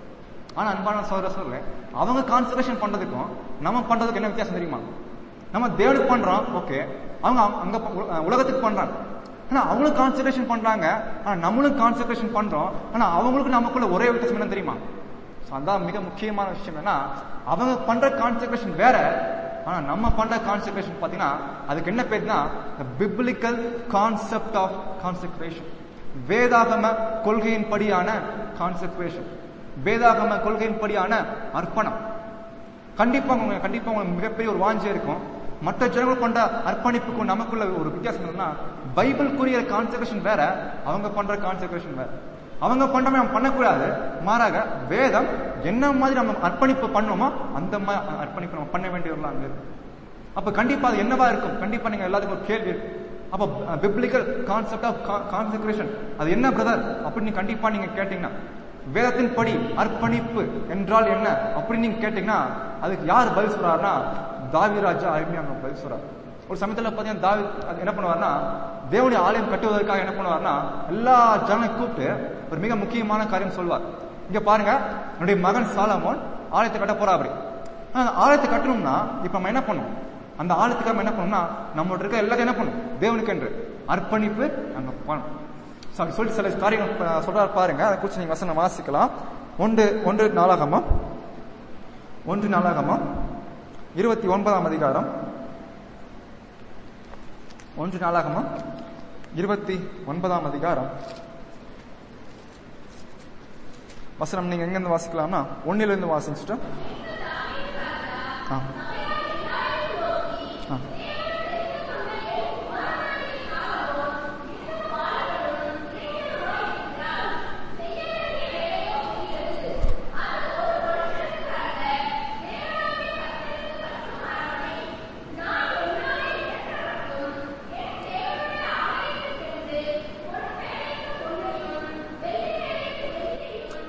ஆனா அன்பான சோதர சொல்ல அவங்க கான்சென்ட்ரேஷன் பண்றதுக்கும் நம்ம பண்றதுக்கு என்ன வித்தியாசம் தெரியுமா நம்ம தேவனுக்கு பண்றோம் ஓகே அவங்க அங்க ப- உ- உலகத்துக்கு பண்றாங்க ஆனா அவங்களும் கான்சென்ட்ரேஷன் பண்றாங்க ஆனா நம்மளும் கான்சென்ட்ரேஷன் பண்றோம் ஆனா அவங்களுக்கு நமக்குள்ள ஒரே வித்தியாசம் என்ன தெரியுமா So, அதான் மிக முக்கியமான விஷயம் என்னன்னா அவங்க பண்ற கான்சென்ட்ரேஷன் வேற ஆனா நம்ம பண்ற கான்சென்ட்ரேஷன் பாத்தீங்கன்னா அதுக்கு என்ன பேருனா பிப்ளிக்கல் கான்செப்ட் ஆஃப் கான்சென்ட்ரேஷன் வேதாகம கொள்கையின்படியான கான்சென்ட்ரேஷன் வேதாகம கொள்கையின்படியான அர்ப்பணம் கண்டிப்பா உங்க கண்டிப்பா உங்களுக்கு மிகப்பெரிய ஒரு வாஞ்சை இருக்கும் மற்ற ஜனங்கள் கொண்ட அர்ப்பணிப்புக்கும் நமக்குள்ள ஒரு வித்தியாசம் என்னன்னா பைபிள்குரிய கான்சென்ட்ரேஷன் வேற அவங்க பண்ற கான்சென்ட்ரேஷன் வேற அவங்க பண்றமே நம்ம பண்ணக்கூடாது மாறாக வேதம் என்ன மாதிரி நம்ம அர்ப்பணிப்பு பண்ணுவோமோ அந்த மாதிரி அர்ப்பணிப்பு நம்ம பண்ண வேண்டியவர்களா அங்க இருக்கு அப்ப கண்டிப்பா அது என்னவா இருக்கும் கண்டிப்பா நீங்க எல்லாத்துக்கும் ஒரு கேள்வி இருக்கு அப்ப பிப்ளிக்கல் கான்செப்ட் ஆஃப் கான்சென்ட்ரேஷன் அது என்ன பிரதர் அப்படின்னு கண்டிப்பா நீங்க கேட்டீங்கன்னா வேதத்தின் படி அர்ப்பணிப்பு என்றால் என்ன அப்படின்னு நீங்க கேட்டீங்கன்னா அதுக்கு யார் பதில் சொல்றாருன்னா தாவிராஜா அருமையாக பதில் சொல்றாரு ஒரு சமயத்துல பாத்தீங்கன்னா தாவி அது என்ன பண்ணுவாருன்னா தேவனுடைய ஆலயம் கட்டுவதற்காக என்ன பண்ணுவாருன்னா எல்லா ஜனங்களையும் கூப்பிட்டு ஒரு மிக முக்கியமான காரியம் சொல்வார் இங்க பாருங்க என்னுடைய மகன் சாலமோன் ஆலயத்தை கட்ட போறா அப்படி ஆனா, அந்த ஆலயத்தை கட்டணும்னா இப்ப நம்ம என்ன பண்ணும் அந்த ஆலயத்துக்காக நம்ம என்ன பண்ணணும்னா நம்மகிட்ட இருக்க எல்லாத்தையும் என்ன பண்ணும் தேவனுக்கு என்று அர்ப்பணிப்பு அங்க பண்ணணும் So, அப்படி சொல்லிட்டு சில காரியங்கள் ப- சொல்றாரு பாருங்க அதை குறித்து நீங்க வசனம் வாசிக்கலாம் ஒன்று ஒன்று நாளாகமம் ஒன்று நாளாகமம் இருபத்தி ஒன்பதாம் அதிகாரம் ஒன்று நாளாகமம் இருபத்தி ஒன்பதாம் அதிகாரம் வசனம் நீங்க எங்கிருந்து வாசிக்கலாம்னா ஒன்னிலிருந்து இருந்து வாசிச்சுட்டு ஆ. ஆ.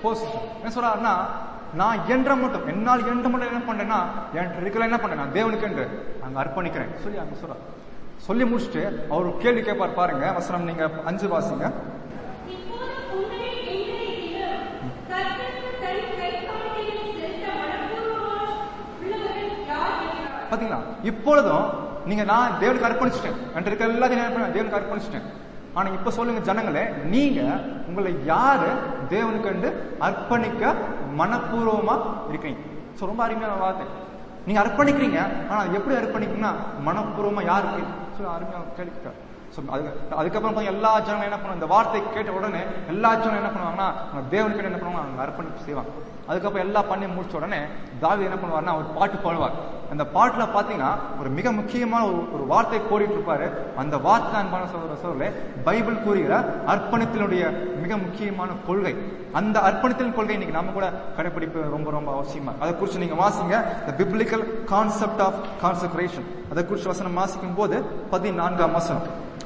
அப்போஸ் என்ன சொல்றாருன்னா நான் என்ற மட்டும் என்னால் என்ற மட்டும் என்ன பண்றேன்னா என்கிட்ட இருக்கிற என்ன பண்றேன் நான் தேவனுக்கு என்று அங்க அர்ப்பணிக்கிறேன் சொல்லி அங்க சொல்றாரு சொல்லி முடிச்சுட்டு அவர் ஒரு கேள்வி கேட்பார் பாருங்க வசனம் நீங்க அஞ்சு வாசிங்க இப்போது உங்களை எண்ணிக்கையிலும் கர்த்தருக்கு தனி கைக்காணிக்கைகளை செலுத்த மனப்பூர்வமாக உள்ளவர்கள் யார் என்கிறார் பாத்தீங்களா இப்பொழுதும் நீங்க நான் தேவனுக்கு அர்ப்பணிச்சிட்டேன் என்கிட்ட இருக்க எல்லாத்தையும் என்ன பண்ணேன்? தேவனுக்கு அர்ப்பணிச்சிட்டேன் ஆனா இப்ப சொல்லுங்க ஜனங்களே நீங்க உங்களை யாரு தேவனுக்கு கண்டு அர்ப்பணிக்க மனப்பூர்வமா இருக்கீங்க So, ரொம்ப அருமையான வார்த்தை நீங்க அர்ப்பணிக்கிறீங்க ஆனா அது எப்படி அர்ப்பணிக்கீங்கன்னா மனப்பூர்வமா யாருக்கு So, அருமையான கேள்வி ஸோ அதுக்கு அதுக்கப்புறம் பாத்தீங்க எல்லா ஜனங்களும் என்ன பண்ணுவாங்க இந்த வார்த்தை கேட்ட உடனே எல்லா ஜனங்களும் என்ன பண்ணுவாங்கன்னா அவங்க தேவனுக்கு என்ன பண்ணுவாங்க அவங்க அர்ப்பணிப்பு செய்வாங்க அதுக்கப்புறம் எல்லாம் பண்ணி முடிச்ச உடனே தாவி என்ன பண்ணுவார்னா ஒரு பாட்டு பாடுவார் அந்த பாட்டுல பாத்தீங்கன்னா ஒரு மிக முக்கியமான ஒரு ஒரு வார்த்தை கோடிட்டு இருப்பாரு அந்த வார்த்தை அன்பான சகோதர சோழர்களே பைபிள் கூறுகிற அர்ப்பணித்தினுடைய மிக முக்கியமான கொள்கை அந்த அர்ப்பணித்தின் கொள்கை இன்னைக்கு நம்ம கூட கடைபிடிப்பு ரொம்ப ரொம்ப அவசியமா அதை குறித்து நீங்க வாசிங்க the biblical concept of consecration அதை குறித்து வசனம் வாசிக்கும் போது பதினான்காம் வசனம்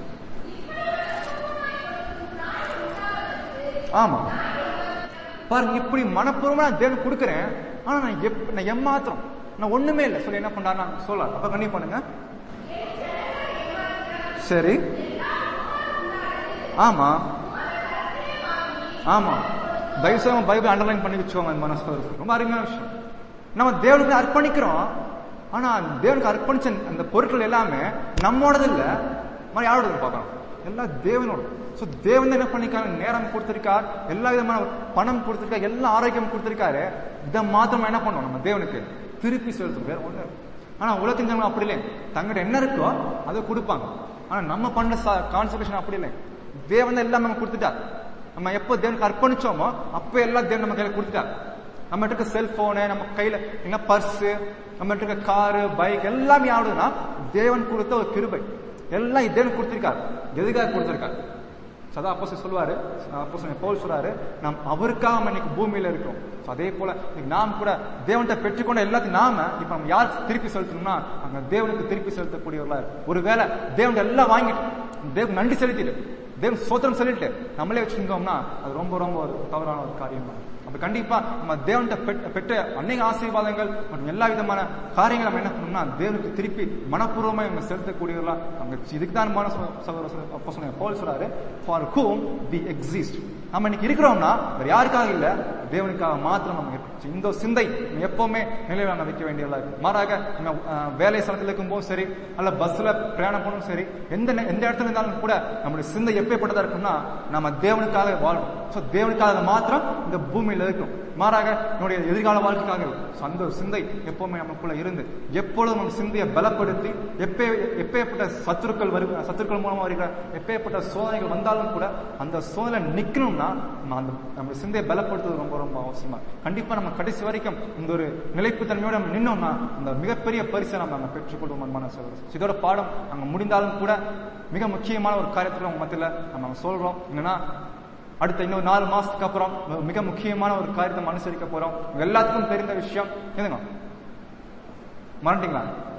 ஆமா பாருங்க இப்படி மனப்பூர்வமா நான் தேவனுக்கு கொடுக்குறேன் ஆனா நான் எப் நான் எம்மாத்திரம் நான் ஒண்ணுமே இல்லை சொல்லி என்ன பண்றாரு நான் சொல்லலாம் அப்ப கண்டிப்பா பண்ணுங்க சரி ஆமா ஆமா தயவுசெய்து பைபிள் அண்டர்லைன் பண்ணி வச்சுக்கோங்க இந்த மனசு ரொம்ப அருமையான விஷயம் நம்ம தேவனுக்கு அர்ப்பணிக்கிறோம் ஆனா தேவனுக்கு அர்ப்பணிச்ச அந்த பொருட்கள் எல்லாமே நம்மோடது இல்ல மாதிரி யாரோடது பார்க்கணும் எல்லாம் தேவனோட சோ தேவன் தான் என்ன பண்ணிருக்காரு நேரம் கொடுத்திருக்கார் எல்லா விதமான பணம் கொடுத்திருக்காரு எல்லா ஆரோக்கியம் கொடுத்திருக்காரு இதை மாத்திரம் என்ன பண்ணுவோம் நம்ம தேவனுக்கு திருப்பி செலுத்தும் வேற ஒண்ணு இல்ல. ஆனா உலகத்தின் ஜனங்கள் அப்படி இல்லை தங்கிட்ட என்ன இருக்கோ அதை கொடுப்பாங்க ஆனா நம்ம பண்ண கான்சன்ட்ரேஷன் அப்படி இல்லை தேவன் தான் எல்லாம் நம்ம கொடுத்துட்டார் நம்ம எப்போ தேவனுக்கு அர்ப்பணிச்சோமோ அப்போ எல்லாம் தேவன் நம்ம கையில கொடுத்துட்டார் நம்ம இருக்க செல்போனு நம்ம கையில என்ன பர்ஸ் நம்ம இருக்க காரு பைக் எல்லாமே யாருன்னா தேவன் கொடுத்த ஒரு கிருபை எல்லாம் தேவன் கொடுத்திருக்காரு எதுக்காக கொடுத்திருக்காரு சதா அப்போ சொல்லுவாரு அப்போ பவுல் சொல்றாரு நாம் அவருக்காக நம்ம இன்னைக்கு பூமியில இருக்கோம் So, அதே போல இன்னைக்கு நாம் கூட தேவன்கிட்ட பெற்றுக்கொண்ட எல்லாத்தையும் நாம இப்ப நம்ம யார் திருப்பி செலுத்தணும்னா அங்க தேவனுக்கு திருப்பி செலுத்தக்கூடியவர்களா இருக்கு ஒருவேளை தேவன் எல்லாம் வாங்கிட்டு தேவன் நன்றி செலுத்திட்டு தேவன் சோத்திரம் சொல்லிட்டு நம்மளே வச்சிருந்தோம்னா அது ரொம்ப ரொம்ப ஒரு தவறான ஒரு காரியம் தான் அப்ப கண்டிப்பா நம்ம தேவன்கிட்ட பெற்ற- பெற்ற அநேக ஆசீர்வாதங்கள் மற்றும் எல்லா விதமான காரியங்கள் நம்ம என்ன பண்ணணும்னா தேவனுக்கு திருப்பி மனப்பூர்வமா இவங்க செலுத்தக்கூடியவர்களா அவங்க இதுக்கு தான் மன சகோதர அப்போ சொன்ன போல் சொல்றாரு ஃபார் whom we exist நம்ம இன்னைக்கு இருக்கிறோம்னா வேற யாருக்காக இல்ல தேவனுக்காக மாத்திரம் நம்ம இருக்கோம் So, இந்த சிந்தை நம்ம எப்பவுமே நிலையில நம்ம வைக்க வேண்டியதா இருக்கு மாறாக நம்ம அஹ், வேலை ஸ்தலத்தில் இருக்கும்போது சரி அல்ல பஸ்ல பிரயாணம் பண்ணும் சரி எந்த நே- எந்த இடத்துல இருந்தாலும் கூட நம்மளுடைய சிந்தை எப்பேற்பட்டதா இருக்கும்னா நம்ம தேவனுக்காக வாழணும் சோ தேவனுக்காக மாத்திரம் இந்த பூமியில இருக்கும் மாறாக நம்முடைய எதிர்கால வாழ்க்கைக்காக இல்லை. So, அந்த ஒரு சிந்தை எப்பவுமே நமக்குள்ள இருந்து எப்பொழுதும் நம்ம சிந்தையை பலப்படுத்தி எப்பே எப்பேற்பட்ட சத்துருக்கள் வரு சத்துருக்கள் மூலமா வருகிற எப்பேற்பட்ட சோதனைகள் வந்தாலும் கூட அந்த சோதனை நிக்கணும்னா நம்ம அந்த நம்ம சிந்தையை பலப்படுத்துவது ரொம்ப ரொம்ப அவசியமா கண்டிப்பா நம்ம கடைசி வரைக்கும் இந்த ஒரு நிலைப்புத்தன்மையோட நம்ம நின்னோம்னா அந்த மிகப்பெரிய பரிசை நம்ம நம்ம பெற்றுக்கொள்வோம் அன்பான சகோதரர் இதோட பாடம் அங்க முடிந்தாலும் கூட மிக முக்கியமான ஒரு காரியத்துல உங்க மத்தியில நம்ம சொல்றோம் என்னன்னா அடுத்த இன்னொரு நாலு மாசத்துக்கு அப்புறம் மிக முக்கியமான ஒரு காரியத்தை நம்ம அனுசரிக்க போறோம் உங்க எல்லாத்துக்கும் தெரிந்த விஷயம் எதுங்க மறந்துட்டீங்களா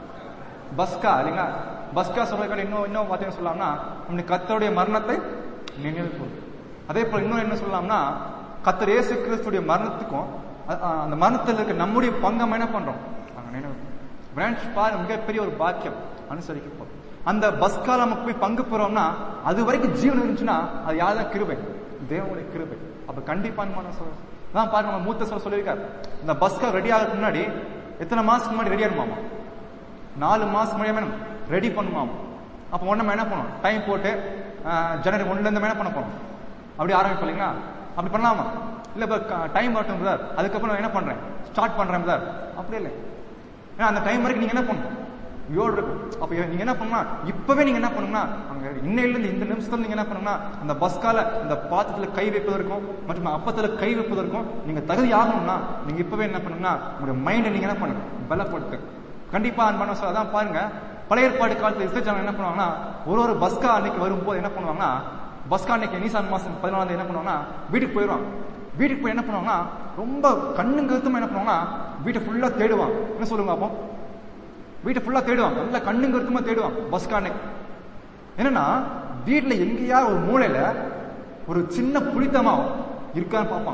பஸ்கா இல்லைங்களா பஸ்கா சொல்றதுக்காக இன்னும் இன்னும் பார்த்தீங்கன்னு சொல்லலாம்னா நம்முடைய கத்தருடைய மரணத்தை நினைவு கூறும் அதே போல இன்னும் என்ன சொல்லலாம்னா கத்தர் இயேசு கிறிஸ்துடைய மரணத்துக்கும் அ- அ- அந்த மரணத்தில் இருக்க நம்முடைய பங்கம் என்ன பண்றோம் நாங்க நினைவு பிரான்ச் பாரு மிகப்பெரிய ஒரு பாக்கியம் அனுசரிக்க போறோம் அந்த பஸ்கால நம்ம போய் பங்கு பெறோம்னா அது வரைக்கும் ஜீவன் இருந்துச்சுன்னா அது யார்தான் கிருபை தேவனுடைய கிருபை அப்ப கண்டிப்பா அன்பான சொல்றேன் தான் பாருங்க நம்ம மூத்த சொல்ல சொல்லியிருக்காரு இந்த பஸ்கா ரெடி ஆகிறதுக்கு முன்னாடி எத்தனை மாசத்துக்கு முன்னாடி ரெடி ஆகணுமாமா நாலு மாசம் முன்னாடி ரெடி பண்ணுமாம் அப்போ ஒன்று நம்ம என்ன பண்ணோம் டைம் போட்டு அஹ், ஜனவரி ஒண்ணுல இருந்து நம்ம என்ன பண்ண போறோம் அப்படி ஆரம்பிப்போம் இல்லைங்களா அப்படி பண்ணலாமா இல்ல இப்போ டைம் வரட்டும் சார் அதுக்கப்புறம் நான் என்ன பண்றேன் ஸ்டார்ட் பண்றேன் சார் அப்படி இல்லை ஏன்னா அந்த டைம் வரைக்கும் நீங்க என்ன பண்ணணும் யோடு இருக்கும் அப்ப நீங்க என்ன பண்ணணும் இப்பவே நீங்க என்ன பண்ணணும்னா அங்க இன்னையில இருந்து இந்த நிமிஷத்துல நீங்க என்ன பண்ணணும்னா அந்த பஸ்கால இந்த பாத்திரத்துல கை வைப்பதற்கும் மற்றும் அப்பத்துல கை வைப்பதற்கும் நீங்க தகுதி ஆகணும்னா நீங்க இப்பவே என்ன பண்ணணும்னா உங்களுடைய மைண்டை நீங்க என்ன பண்ணுங்க பலப்படுத்து கண்டிப்பா அன்பான சொல்ல அதான் பாருங்க பழைய ஏற்பாடு காலத்துல இஸ்ரேல் என்ன பண்ணுவாங்கன்னா ஒரு ஒரு பஸ்கா அன்னைக்கு வரும்போது என்ன பண்ணுவாங்கன்னா பஸ்கா அன்னைக்கு நீசான் மாசம் பதினாலாம் தேதி என்ன பண்ணுவாங்கன்னா வீட்டுக்கு போயிடுவாங்க வீட்டுக்கு போய் என்ன பண்ணுவாங்கன்னா ரொம்ப கண்ணும் கருத்துமா என்ன பண்ணுவாங்கன்னா வீட்டை ஃபுல்லா தேடுவாங்க என்ன சொல்லுங்க அப்போ வீட்டை ஃபுல்லா தேடுவாங்க நல்லா கண்ணும் கருத்துமா தேடுவாங்க பஸ்கா அன்னைக்கு என்னன்னா வீட்டுல எங்கேயா ஒரு மூலையில ஒரு சின்ன புளித்தமா இருக்கான்னு பார்ப்பான்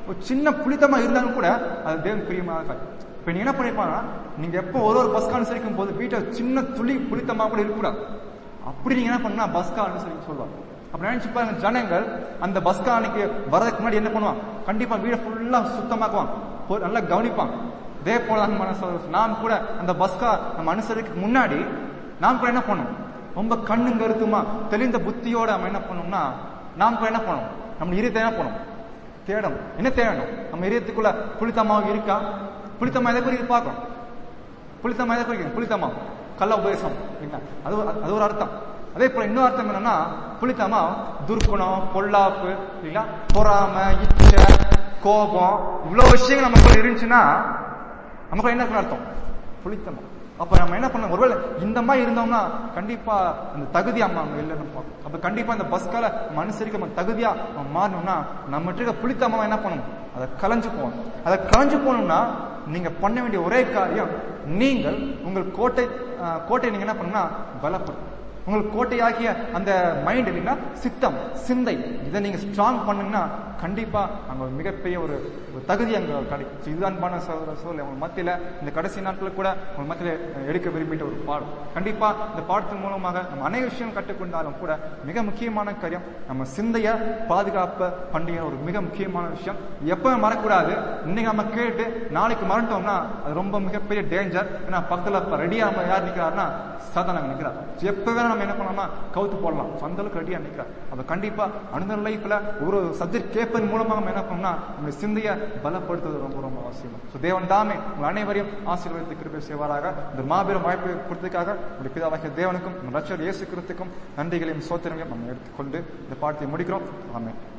ஒரு சின்ன புளித்தமா இருந்தாலும் கூட அது தேவன் பிரியமா இருக்காது இப்ப நீங்க என்ன பண்ணிருப்பாங்கன்னா நீங்க எப்போ ஒரு ஒரு பஸ் அனுசரிக்கும் போது வீட்டை சின்ன துளி புளித்தமா கூட இருக்கக்கூடாது அப்படி நீங்க என்ன பண்ணா பஸ்கா அனுசரிக்க சொல்லுவாங்க அப்படி நினைச்சு பாருங்க ஜனங்கள் அந்த பஸ்கா அன்னைக்கு வரதுக்கு முன்னாடி என்ன பண்ணுவாங்க கண்டிப்பா வீடை ஃபுல்லா சுத்தமாக்குவாங்க போ- நல்லா கவனிப்பாங்க இதே போல தான் மனசு நாம் கூட அந்த பஸ்கா நம்ம அனுசரிக்க முன்னாடி நாம் கூட என்ன பண்ணோம் ரொம்ப கண்ணு கருத்துமா தெளிந்த புத்தியோட நம்ம என்ன பண்ணோம்னா நாம் கூட என்ன பண்ணோம் நம்ம இருத்தை என்ன பண்ணோம் தேடணும் என்ன தேடணும் நம்ம இதயத்துக்குள்ள புளித்தமாவு இருக்கா புளித்தமா எதை குறித்து பார்க்கணும் புளித்தமா எதை குறிக்கும் புளித்தமா கள்ள உபதேசம் இல்லைங்களா அது ஒரு- அது ஒரு அர்த்தம் அதே போல இன்னொரு அர்த்தம் என்னன்னா புளித்தமா துர்க்குணம் பொல்லாப்பு இல்லைங்களா பொறாமை இச்சை கோபம் இவ்வளவு விஷயங்கள் நமக்குள்ள இருந்துச்சுன்னா நமக்கு என்ன இருக்குன்னு அர்த்தம் புளித்தமா அப்ப நம்ம என்ன பண்ண ஒருவேளை இந்த மாதிரி இருந்தோம்னா கண்டிப்பா அந்த தகுதி அம்மா அங்க இல்லைன்னு பார்க்கணும் அப்ப கண்டிப்பா இந்த பஸ்கால நம்ம அனுசரிக்க நம்ம தகுதியா நம்ம மாறணும்னா நம்ம இருக்க புளித்தம்மா என்ன பண்ணணும் அதை கலைஞ்சு போகணும் அதை கலைஞ்சு போகணும்னா நீங்க பண்ண வேண்டிய ஒரே காரியம் நீங்கள் உங்கள் கோட்டை ஆஹ், கோட்டை நீங்க என்ன பண்ணணும்னா பலப்படும் உங்களுக்கு கோட்டையாகிய அந்த மைண்ட் இல்லைன்னா சித்தம் சிந்தை இதை நீங்க ஸ்ட்ராங் பண்ணீங்கன்னா கண்டிப்பா அங்க ஒரு மிகப்பெரிய ஒரு ஒரு தகுதி அங்க கிடைக்கும் So இதுதான் பண்ண சோதர சூழல் உங்க மத்தியில இந்த கடைசி நாட்கள் கூட உங்க மத்தியில அஹ், எடுக்க விரும்பிட்ட ஒரு பாடம் கண்டிப்பா இந்த பாடத்தின் மூலமாக நம்ம அநேக விஷயம் கற்றுக்கொண்டாலும் கூட மிக முக்கியமான காரியம் நம்ம சிந்தைய பாதுகாப்ப பண்டிகை ஒரு மிக முக்கியமான விஷயம் எப்பவும் மறக்கூடாது இன்னைக்கு நம்ம கேட்டு நாளைக்கு மறந்துட்டோம்னா அது ரொம்ப மிகப்பெரிய டேஞ்சர் ஏன்னா பக்கத்துல இப்ப ரெடியா யார் நிக்கிறாருன்னா சாதாரண நிக்கிறார் எப்ப வேணா நம்ம என்ன பண்ணலாம்னா கவுத்து போடலாம் So அந்த அளவுக்கு ரெடியா நிக்கிறார் அப்ப கண்டிப்பா அனுதல் லைஃப்ல ஒரு சப்ஜெக்ட் கேட்பதன் மூலமாக நம்ம என்ன பண்ணோம்னா நம்முடைய சிந்தையை பலப்படுத்துவது ரொம்ப ரொம்ப அவசியம் ஸோ தேவன் தாமே உங்கள் அனைவரையும் ஆசீர்வதித்து கிருபை செய்வாராக இந்த மாபெரும் வாய்ப்பை கொடுத்ததுக்காக உடைய பிதாவாகிய தேவனுக்கும் நம்ம ரட்சகர் இயேசு கிறிஸ்துக்கும் நன்றிகளையும் சோத்திரங்களையும் நம்ம எடுத்துக்கொண்டு இந்த பாடத்தை முடிக்கிறோம் ஆமென்